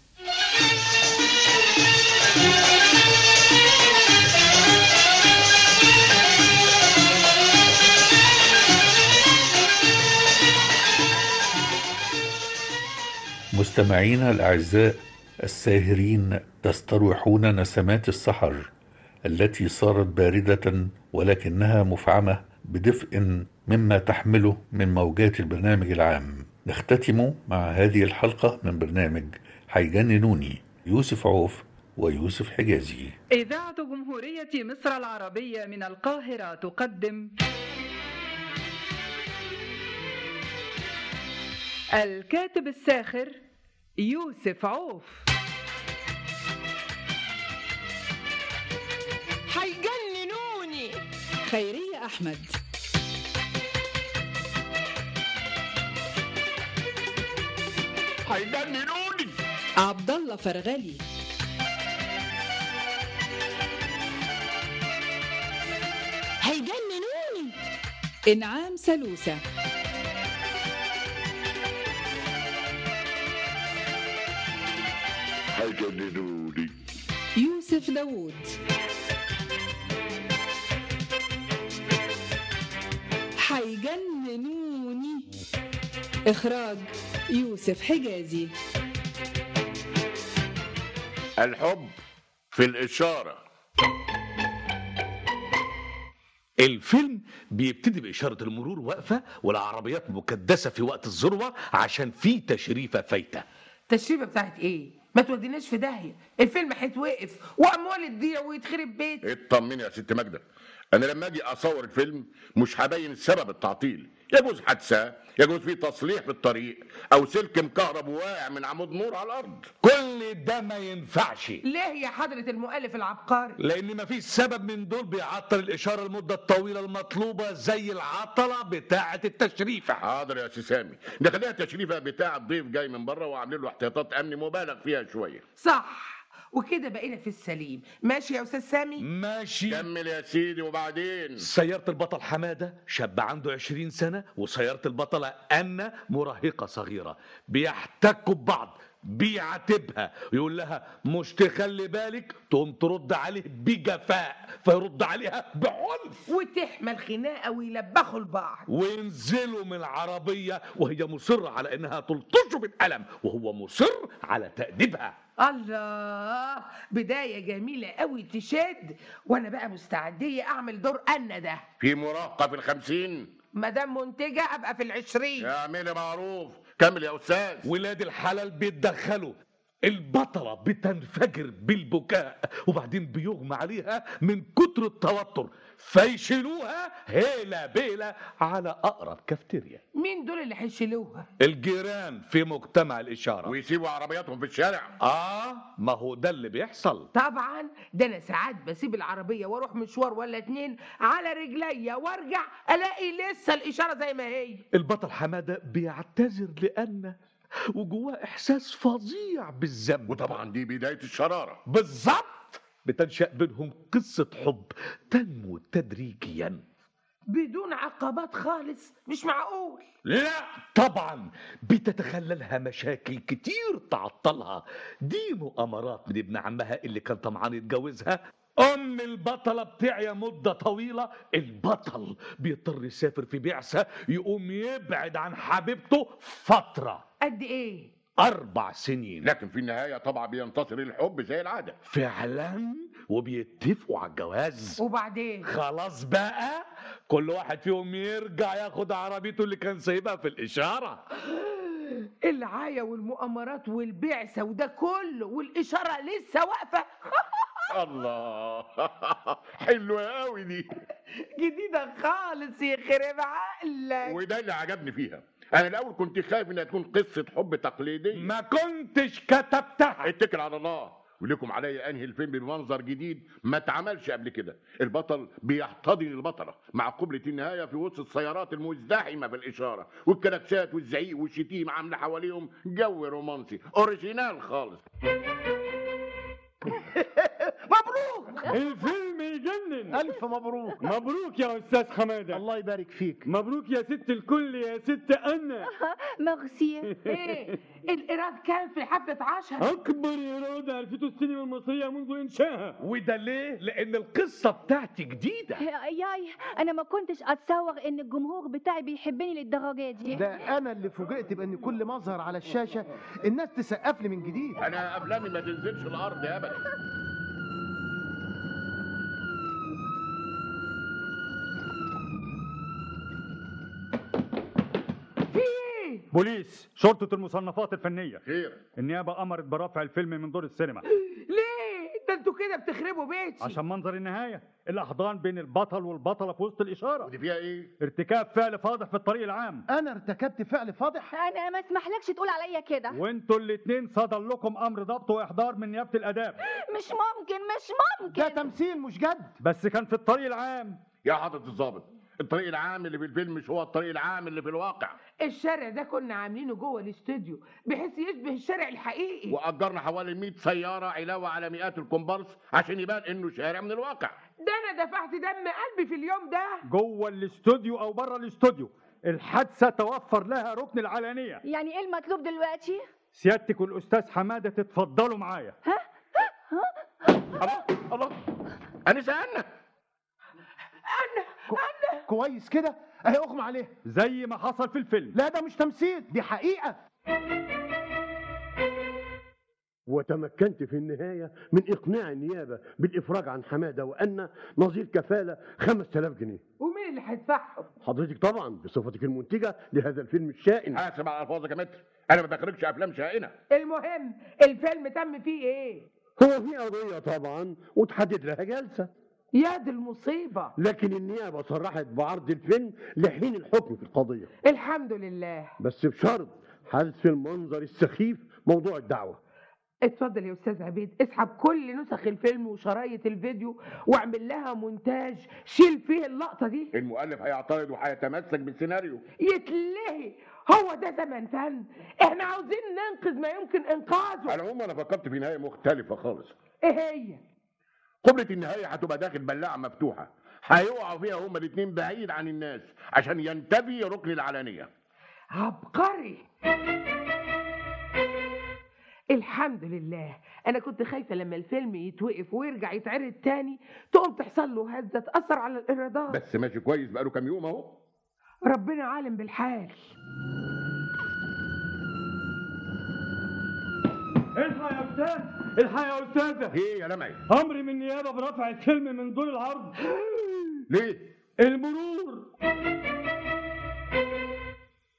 Speaker 2: مستمعينا الأعزاء الساهرين تستروحون نسمات السحر التي صارت باردة ولكنها مفعمة بدفء مما تحمله من موجات البرنامج العام نختتم مع هذه الحلقة من برنامج هيجننوني يوسف عوف ويوسف حجازي
Speaker 8: إذاعة جمهورية مصر العربية من القاهرة تقدم الكاتب الساخر يوسف عوف
Speaker 10: هيجننوني
Speaker 8: خيرية أحمد
Speaker 10: هيجننوني
Speaker 8: عبد الله فرغلي
Speaker 10: هيجننوني
Speaker 8: إنعام سلوسة
Speaker 10: هيجننوني
Speaker 8: يوسف داوود هيجننوني إخراج يوسف حجازي
Speaker 10: الحب في الإشارة
Speaker 24: الفيلم بيبتدي بإشارة المرور واقفة والعربيات مكدسة في وقت الذروة عشان في تشريفة فايتة
Speaker 25: التشريفه بتاعت ايه ما توديناش في داهيه الفيلم هيتوقف واموال تضيع ويتخرب بيت
Speaker 10: اطمني يا ست ماجدة أنا لما أجي أصور الفيلم مش هبين سبب التعطيل يجوز حادثة يجوز فيه تصليح في الطريق أو سلك مكهرب واقع من عمود نور على الأرض
Speaker 24: كل ده ما ينفعش
Speaker 25: ليه يا حضره المؤلف العبقري
Speaker 24: لأن مفيش سبب من دول بيعطل الإشارة المدة الطويلة المطلوبة زي العطلة بتاعة التشريفة
Speaker 10: حاضر يا سي سامي نخليها تشريفة بتاع ضيف جاي من بره وعاملين له احتياطات أمني مبالغ فيها شوية
Speaker 25: صح وكده بقينا في السليم ماشي يا استاذ سامي
Speaker 24: ماشي
Speaker 10: كمل يا سيدي وبعدين
Speaker 24: سيارة البطل حمادة شاب عنده 20 سنة وسيارة البطلة أنا مراهقة صغيرة بيحتكوا ببعض بيعاتبها يقول لها مش تخلي بالك تقوم ترد عليه بجفاء فيرد عليها بعنف
Speaker 25: وتحمل خناقه ويلبخوا لبعض
Speaker 24: وينزلوا من العربية وهي مصرة على إنها تلطشه بالقلم وهو مصر على تأديبها
Speaker 25: الله بدايه جميله قوي تشد وانا بقى مستعديه اعمل دور انا ده
Speaker 10: في مراهقة في الخمسين
Speaker 25: مدام منتجه ابقى في العشرين
Speaker 10: اعملي معروف كمل يا أستاذ
Speaker 24: ولاد الحلال بيتدخلوا البطلة بتنفجر بالبكاء وبعدين بيغمى عليها من كتر التوتر فيشيلوها هيلا بيلا على أقرب كافتيريا
Speaker 25: مين دول اللي هيشيلوها
Speaker 24: الجيران في مجتمع الإشارة
Speaker 10: ويسيبوا عربياتهم في الشارع
Speaker 24: آه ما هو ده اللي بيحصل
Speaker 25: طبعا ده انا ساعات بسيب العربيه واروح مشوار ولا اتنين على رجليا وارجع الاقي لسه الاشاره زي ما هي
Speaker 24: البطل حمادة بيعتذر لأن وجواه إحساس فظيع بالذنب
Speaker 10: وطبعا دي بداية الشرارة
Speaker 24: بالظبط بتنشأ بينهم قصة حب تنمو تدريجيا
Speaker 25: بدون عقبات خالص مش معقول
Speaker 24: لا طبعا بتتخللها مشاكل كتير تعطلها دي مؤامرات من ابن عمها اللي كان طمعان يتجوزها ام البطلة بتعيا مدة طويلة البطل بيضطر يسافر في بعثة يقوم يبعد عن حبيبته فترة
Speaker 25: قد ايه
Speaker 24: أربع سنين
Speaker 10: لكن في النهاية طبعا بينتصر الحب زي العادة
Speaker 24: فعلا وبيتفقوا على الجواز
Speaker 25: وبعدين
Speaker 24: خلاص بقى كل واحد فيهم يرجع ياخد عربيته اللي كان سايبها في الإشارة
Speaker 25: العايه والمؤامرات والبعثه وده كله والاشاره لسه واقفه
Speaker 10: الله حلوة قوي دي
Speaker 25: جديده خالص يخرب عقلك
Speaker 10: وده اللي عجبني فيها انا الاول كنت خايف انها تكون قصة حب تقليدية
Speaker 24: ما كنتش كتبتها
Speaker 10: اتكل على الله ولكم عليا انهي الفيلم بمنظر جديد ما اتعملش قبل كده البطل بيحتضن البطله مع قبلة النهايه في وسط السيارات المزدحمه في الاشاره والكلاكسات والزعيق والشتيم عامله حواليهم جو رومانسي اوريجينال خالص
Speaker 25: مبروك
Speaker 3: الفيلم يجنن
Speaker 7: ألف مبروك
Speaker 3: مبروك يا أستاذ حمادة
Speaker 7: الله يبارك فيك
Speaker 3: مبروك يا ست الكل يا ست أنا
Speaker 23: ميرسي
Speaker 25: ايه الايراد كان في حفله عشاء
Speaker 3: أكبر إرادة عرفته السينما المصرية منذ إنشائها
Speaker 24: وده ليه؟ لأن القصة بتاعتي جديدة
Speaker 23: ياي انا ما كنتش اتصور ان الجمهور بتاعي بيحبني للدرجه دي
Speaker 7: ده أنا اللي فوجئت بأن كل ما أظهر على الشاشة الناس تسقف لي من جديد
Speaker 10: انا افلامي ما تنزلش الارض ابدا
Speaker 25: في ايه
Speaker 3: بوليس شرطة المصنفات الفنية
Speaker 10: خير
Speaker 3: النيابة أمرت برفع الفيلم من دور السينما
Speaker 25: ليه ده انتوا كده بتخربوا بيتي
Speaker 3: عشان منظر النهاية الأحضان بين البطل والبطلة في وسط الإشارة
Speaker 10: ودي فيها ايه
Speaker 3: ارتكاب فعل فاضح في الطريق العام
Speaker 7: أنا ارتكبت فعل فاضح
Speaker 23: انا ما اسمحلكش تقول عليا كده
Speaker 3: وانتوا الاتنين صدر لكم أمر ضبط وإحضار من نيابة الآداب
Speaker 23: مش ممكن مش
Speaker 7: ده
Speaker 23: ممكن
Speaker 7: تمثيل مش جد
Speaker 3: بس كان في الطريق العام
Speaker 10: يا حضرة الضابط الطريق العام اللي في الفيلم مش هو الطريق العام اللي في الواقع
Speaker 25: الشارع ده كنا عاملينه جوه الاستوديو بحيث يشبه الشارع الحقيقي
Speaker 10: واجرنا حوالي 100 سياره علاوه على مئات الكومبارس عشان يبان انه شارع من الواقع
Speaker 25: ده انا دفعت دم قلبي في اليوم ده
Speaker 3: جوه الاستوديو أو بره الاستوديو الحادثة توفر لها ركن العلانية
Speaker 23: يعني ايه المطلوب دلوقتي
Speaker 3: سيادتك والأستاذ حمادة تتفضلوا معايا
Speaker 10: الله الله انا سالنا
Speaker 7: كويس كده أهي أغمى عليها
Speaker 3: زي ما حصل في الفيلم
Speaker 7: لا ده مش تمثيل دي حقيقة
Speaker 9: وتمكنت في النهاية من إقناع النيابة بالإفراج عن حمادة وأن نظير كفالة 5000 جنيه
Speaker 25: ومين اللي هيدفعهم
Speaker 9: حضرتك طبعا بصفتك المنتجة لهذا الفيلم الشائن
Speaker 10: حاسب على الفاظك يا متر انا ما بخرجش افلام شائنه
Speaker 25: المهم الفيلم تم فيه ايه
Speaker 9: هو في قضية طبعا وتحدد لها جلسة
Speaker 25: يا دي المصيبه
Speaker 9: لكن النيابة صرحت بعرض الفيلم لحين الحكم في القضية
Speaker 25: الحمد لله
Speaker 9: بس بشرط حذف المنظر السخيف موضوع الدعوة
Speaker 25: اتفضل يا استاذ عبيد اسحب كل نسخ الفيلم وشرايط الفيديو واعمل لها مونتاج شيل فيه اللقطه دي
Speaker 10: المؤلف هيعترض وهيتمسك بالسيناريو
Speaker 25: يتلهي هو ده زمن فن احنا عاوزين ننقذ ما يمكن انقاذه
Speaker 10: على العموم انا فكرت في نهايه مختلفه خالص
Speaker 25: ايه هي
Speaker 10: قبلة النهاية هتبقى داخل بلاعة مفتوحة هيقعوا فيها هما الاتنين بعيد عن الناس عشان ينتفي ركن العلانية
Speaker 25: عبقري الحمد لله انا كنت خايفه لما الفيلم يتوقف ويرجع يتعرض تاني تقوم تحصل له هزه تاثر على الايرادات
Speaker 10: بس ماشي كويس بقاله كام يوم اهو
Speaker 25: ربنا عالم بالحال
Speaker 3: الحق يا أستاذ الحق يا أستاذة
Speaker 10: ايه يا لمعي
Speaker 3: أمري من النيابة برفع الفيلم من دور العرض
Speaker 10: ليه
Speaker 3: المرور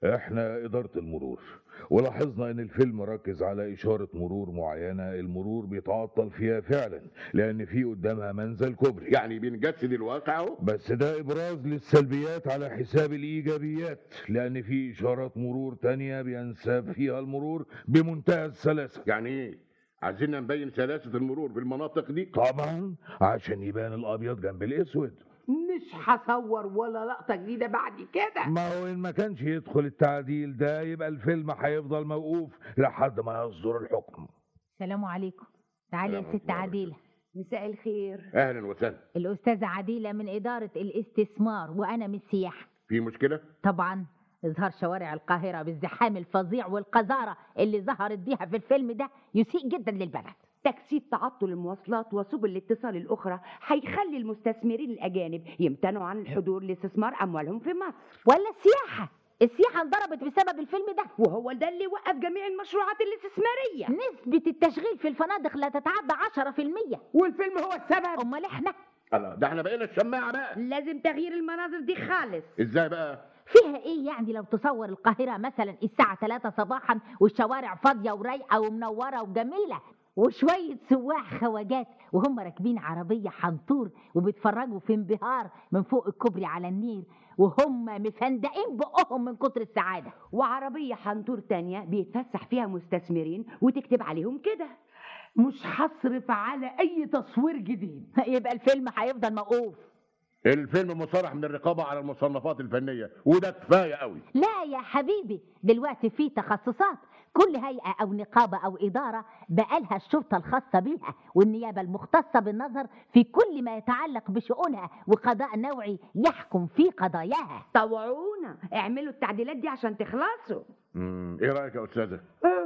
Speaker 11: احنا إدارة المرور ولاحظنا ان الفيلم ركز على اشارة مرور معينة المرور بيتعطل فيها فعلا لان في قدامها منزل كوبري
Speaker 10: يعني بنجسد الواقع اهو
Speaker 11: بس ده ابراز للسلبيات على حساب الايجابيات لان في اشارات مرور تانية بينساب فيها المرور بمنتهى السلاسة
Speaker 10: يعني ايه عايزين نبين سلاسة المرور في المناطق دي
Speaker 11: طبعا عشان يبان الابيض جنب الاسود
Speaker 25: مش هصور ولا لقطة جديدة بعد كده
Speaker 11: ما هو ان ما كانش يدخل التعديل ده يبقى الفيلم هيفضل موقوف لحد ما يصدر الحكم
Speaker 12: السلام عليكم تعالي يا ست عديلة مساء الخير
Speaker 10: اهلا وسهلا
Speaker 12: الأستاذة عديلة من إدارة الاستثمار وأنا من السياحة
Speaker 10: في مشكلة
Speaker 12: طبعا إظهار شوارع القاهرة بالزحام الفظيع والقذارة اللي ظهرت بيها في الفيلم ده يسيء جدا للبلد
Speaker 13: تكثيف تعطل المواصلات وسبل الاتصال الأخرى هيخلي المستثمرين الأجانب يمتنعوا عن الحضور لاستثمار أموالهم في مصر
Speaker 12: ولا السياحة السياحة انضربت بسبب الفيلم ده
Speaker 13: وهو ده اللي وقف جميع المشروعات الاستثمارية
Speaker 12: نسبة التشغيل في الفنادق لا تتعدى 10%
Speaker 25: والفيلم هو السبب
Speaker 12: أمال إحنا
Speaker 10: الله ده احنا بقينا الشماعة بقى
Speaker 13: لازم تغيير المناظر دي خالص
Speaker 10: ازاي بقى
Speaker 12: فيها ايه يعني لو تصور القاهرة مثلا الساعة 3 صباحا والشوارع فاضية ورايقة ومنورة وجميلة وشوية سواح خواجات وهم راكبين عربية حنطور وبيتفرجوا في انبهار من فوق الكوبري على النيل وهم مفندقين بقهم من كتر السعادة
Speaker 13: وعربية حنطور تانية بيتفسح فيها مستثمرين وتكتب عليهم كده
Speaker 25: مش هصرف على أي تصوير جديد
Speaker 12: يبقى الفيلم هيفضل موقوف
Speaker 10: الفيلم مصرح من الرقابة على المصنفات الفنية وده كفاية قوي
Speaker 12: لا يا حبيبي دلوقتي في تخصصات كل هيئة أو نقابة أو إدارة بقالها الشرطة الخاصة بيها والنيابة المختصة بالنظر في كل ما يتعلق بشؤونها وقضاء نوعي يحكم في قضاياها
Speaker 13: طوعونا اعملوا التعديلات دي عشان تخلصوا
Speaker 10: امم ايه رأيك يا أستاذة
Speaker 25: أف،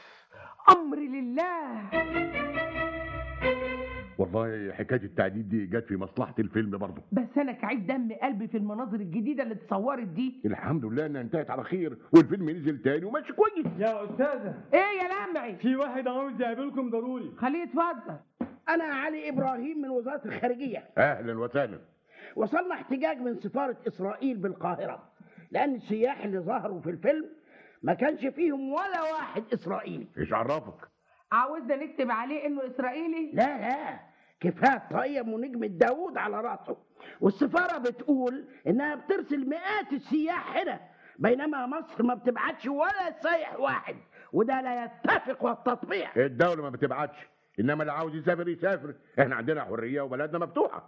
Speaker 25: أمري لله
Speaker 10: والله حكاية التعديل دي جت في مصلحة الفيلم برضه
Speaker 25: بس أنا كعيد دم قلبي في المناظر الجديدة اللي اتصورت دي
Speaker 10: الحمد لله انها انتهت على خير والفيلم نزل تاني وماشي كويس
Speaker 3: يا استاذه
Speaker 25: إيه يا لمعي
Speaker 3: في واحد عاوز يقابلكم ضروري
Speaker 25: خليه يتفضل
Speaker 15: أنا علي إبراهيم من وزارة الخارجية
Speaker 10: اهلا وسهلا
Speaker 15: وصلنا احتجاج من سفارة إسرائيل بالقاهرة لأن السياح اللي ظهروا في الفيلم ما كانش فيهم ولا واحد إسرائيلي
Speaker 10: ايش عرفك
Speaker 25: عاوزنا نكتب عليه إنه إسرائيلي
Speaker 15: لا لا كفاية طيب ونجم داوود على راسه والسفارة بتقول إنها بترسل مئات السياح هنا بينما مصر ما بتبعتش ولا سايح واحد وده لا يتفق والتطبيع
Speaker 10: الدولة ما بتبعتش انما اللي عاوز يسافر يسافر احنا عندنا حرية وبلدنا مفتوحة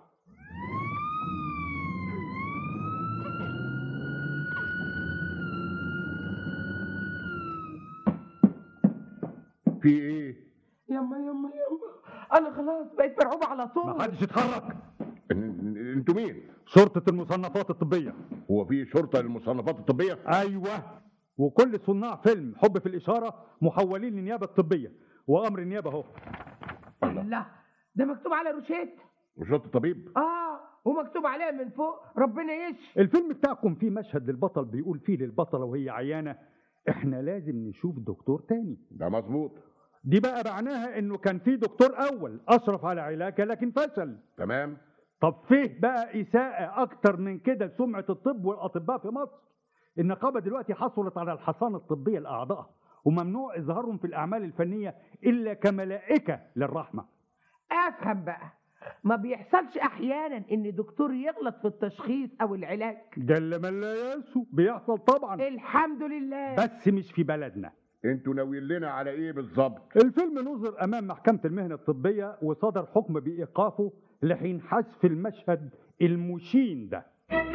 Speaker 10: في ايه
Speaker 25: يما يما يما أنا خلاص بقيت مرعوبة على طول
Speaker 3: ما حدش يتحرك
Speaker 10: ان- انتوا مين
Speaker 3: شرطة المصنفات الطبية
Speaker 10: هو في شرطة للمصنفات الطبية
Speaker 3: ايوه وكل صناع فيلم حب في الإشارة محولين للنيابة الطبية وأمر النيابة أهو
Speaker 25: لا ده مكتوب على روشيت
Speaker 10: وشرطة طبيب
Speaker 25: اه ومكتوب عليها من فوق ربنا يشفي
Speaker 3: الفيلم بتاعكم فيه مشهد للبطل بيقول فيه للبطلة وهي عيانة احنا لازم نشوف دكتور تاني
Speaker 10: ده مظبوط
Speaker 3: دي بقى معناها انه كان في دكتور اول اشرف على علاجها لكن فشل
Speaker 10: تمام
Speaker 3: طب فيه بقى اساءة اكتر من كده لسمعة الطب والاطباء في مصر النقابة دلوقتي حصلت على الحصانة الطبية لاعضائها وممنوع اظهارهم في الاعمال الفنية الا كملائكة للرحمة
Speaker 25: افهم بقى ما بيحصلش احيانا ان دكتور يغلط في التشخيص او العلاج
Speaker 3: جل من لا ياسو بيحصل طبعا
Speaker 25: الحمد لله
Speaker 3: بس مش في بلدنا
Speaker 10: انتوا ناويين لنا على ايه بالظبط
Speaker 3: الفيلم نظر امام محكمة المهنة الطبية وصدر حكم بايقافه لحين حذف المشهد المشين ده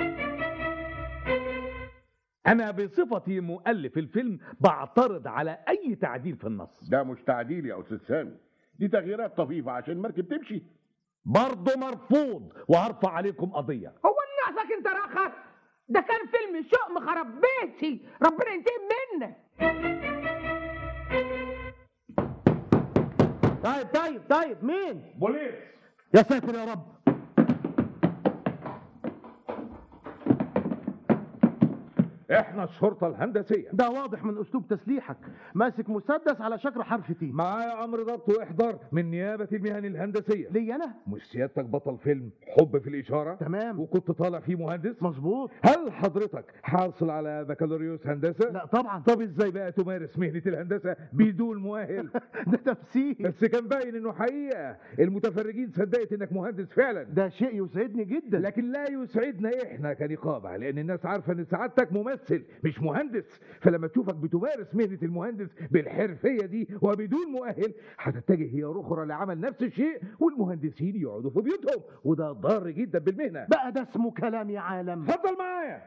Speaker 24: أنا بصفتي مؤلف الفيلم بعترض على أي تعديل في النص
Speaker 10: ده مش تعديل يا استاذ سامي دي تغييرات طفيفة عشان المركب تمشي
Speaker 24: برضه مرفوض وهرفع عليكم قضية
Speaker 25: هو ناقصك انت رخص ده كان فيلم شؤم خرب بيتي ربنا ينتقم منك
Speaker 7: طيب طيب طيب مين
Speaker 3: بوليس يا ساتر يا رب
Speaker 11: احنا الشرطه الهندسيه
Speaker 7: ده واضح من اسلوب تسليحك ماسك مسدس على شكل حرف تي
Speaker 11: معايا امر ضبط واحضار من نيابه المهن الهندسيه
Speaker 7: ليا انا
Speaker 11: مش سيادتك بطل فيلم حب في الاشاره
Speaker 7: تمام
Speaker 11: وكنت طالع فيه مهندس
Speaker 7: مظبوط
Speaker 11: هل حضرتك حاصل على بكالوريوس هندسه
Speaker 7: لا طبعا
Speaker 11: طب ازاي بقى تمارس مهنه الهندسه بدون مؤهل
Speaker 7: ده تمثيل
Speaker 11: بس كان باين انه حقيقه المتفرجين صدقت انك مهندس فعلا
Speaker 7: ده شيء يسعدني جدا
Speaker 11: لكن لا يسعدنا احنا كنقابه لان الناس عارفه ان سعادتك ممثل مش مهندس فلما تشوفك بتمارس مهنه المهندس بالحرفيه دي وبدون مؤهل هتتجه هي اخرى لعمل نفس الشيء والمهندسين يقعدوا في بيوتهم وده ضار جدا بالمهنه
Speaker 7: بقى ده اسمه كلام يا عالم
Speaker 11: اتفضل معايا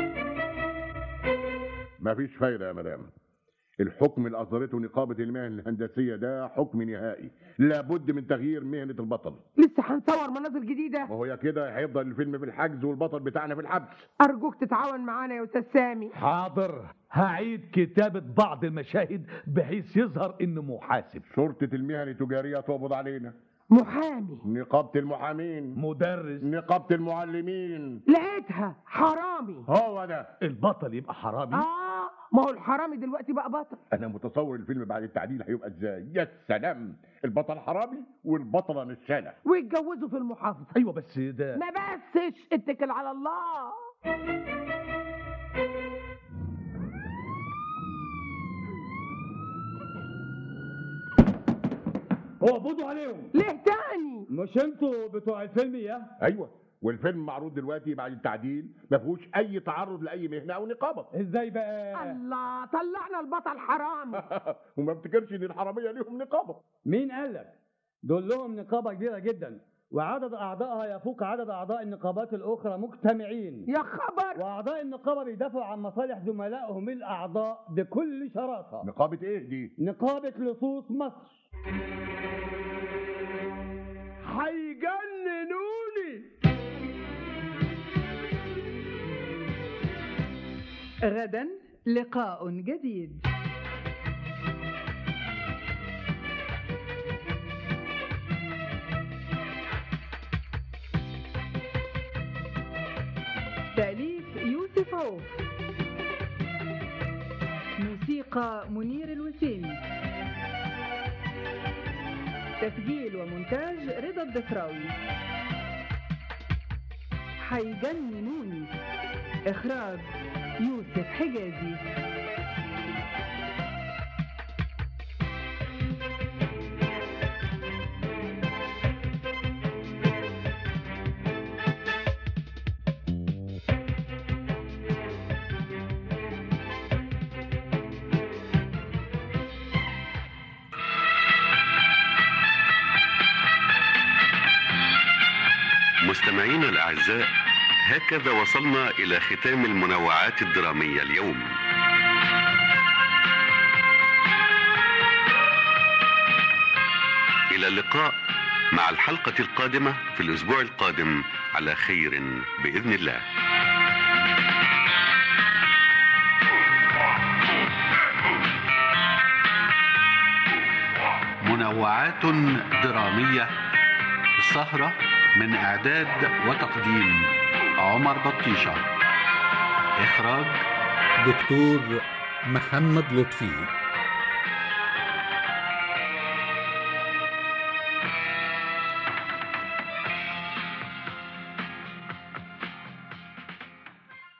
Speaker 10: مفيش فايده يا مدام الحكم اللي اصدرته نقابه المهن الهندسيه ده حكم نهائي لابد من تغيير مهنه البطل
Speaker 25: لسه هنصور مناظر جديده
Speaker 10: ما هو يا كده هيفضل الفيلم في الحجز والبطل بتاعنا في الحبس
Speaker 25: ارجوك تتعاون معانا يا استاذ سامي
Speaker 24: حاضر هعيد كتابة بعض المشاهد بحيث يظهر انه محاسب
Speaker 10: شرطه المهن التجاريه تقبض علينا
Speaker 25: محامي
Speaker 10: نقابه المحامين
Speaker 24: مدرس
Speaker 10: نقابه المعلمين
Speaker 25: لقيتها حرامي
Speaker 10: هو ده
Speaker 24: البطل يبقى حرامي
Speaker 25: اه ما هو الحرامي دلوقتي بقى بطل
Speaker 10: انا متصور الفيلم بعد التعديل هيبقى ازاي يا سلام البطل حرامي والبطله نشانه
Speaker 25: ويتجوزوا في المحافظه
Speaker 24: ايوه بس ده
Speaker 25: ما بسش اتكل على الله
Speaker 3: اقبضوا عليهم
Speaker 25: ليه تاني
Speaker 3: مش انتوا بتوع الفيلم يا
Speaker 10: ايوه والفيلم معروض دلوقتي بعد التعديل ما فيهوش اي تعرض لاي مهنه او نقابه
Speaker 3: ازاي بقى
Speaker 25: الله طلعنا البطل حرامي
Speaker 10: وما افتكرش ان الحراميه ليهم نقابه
Speaker 3: مين قال لك دول لهم نقابه كبيره جدا وعدد اعضائها يفوق عدد اعضاء النقابات الاخرى مجتمعين
Speaker 25: يا خبر
Speaker 3: واعضاء النقابه بيدافعوا عن مصالح زملائهم الاعضاء بكل شراسه
Speaker 10: نقابه ايه دي
Speaker 3: نقابه لصوص مصر
Speaker 20: هيجننوني
Speaker 8: غدا لقاء جديد تأليف يوسف عوف موسيقى منير الوسيمي تسجيل ومونتاج رضا الدفراوي حيجننوني إخراج يوسف حجازي
Speaker 4: مستمعينا الأعزاء هكذا وصلنا إلى ختام المنوعات الدرامية اليوم إلى اللقاء مع الحلقة القادمة في الأسبوع القادم على خير بإذن الله
Speaker 2: منوعات درامية السهرة من إعداد وتقديم عمر بطيشة إخراج دكتور محمد لطفي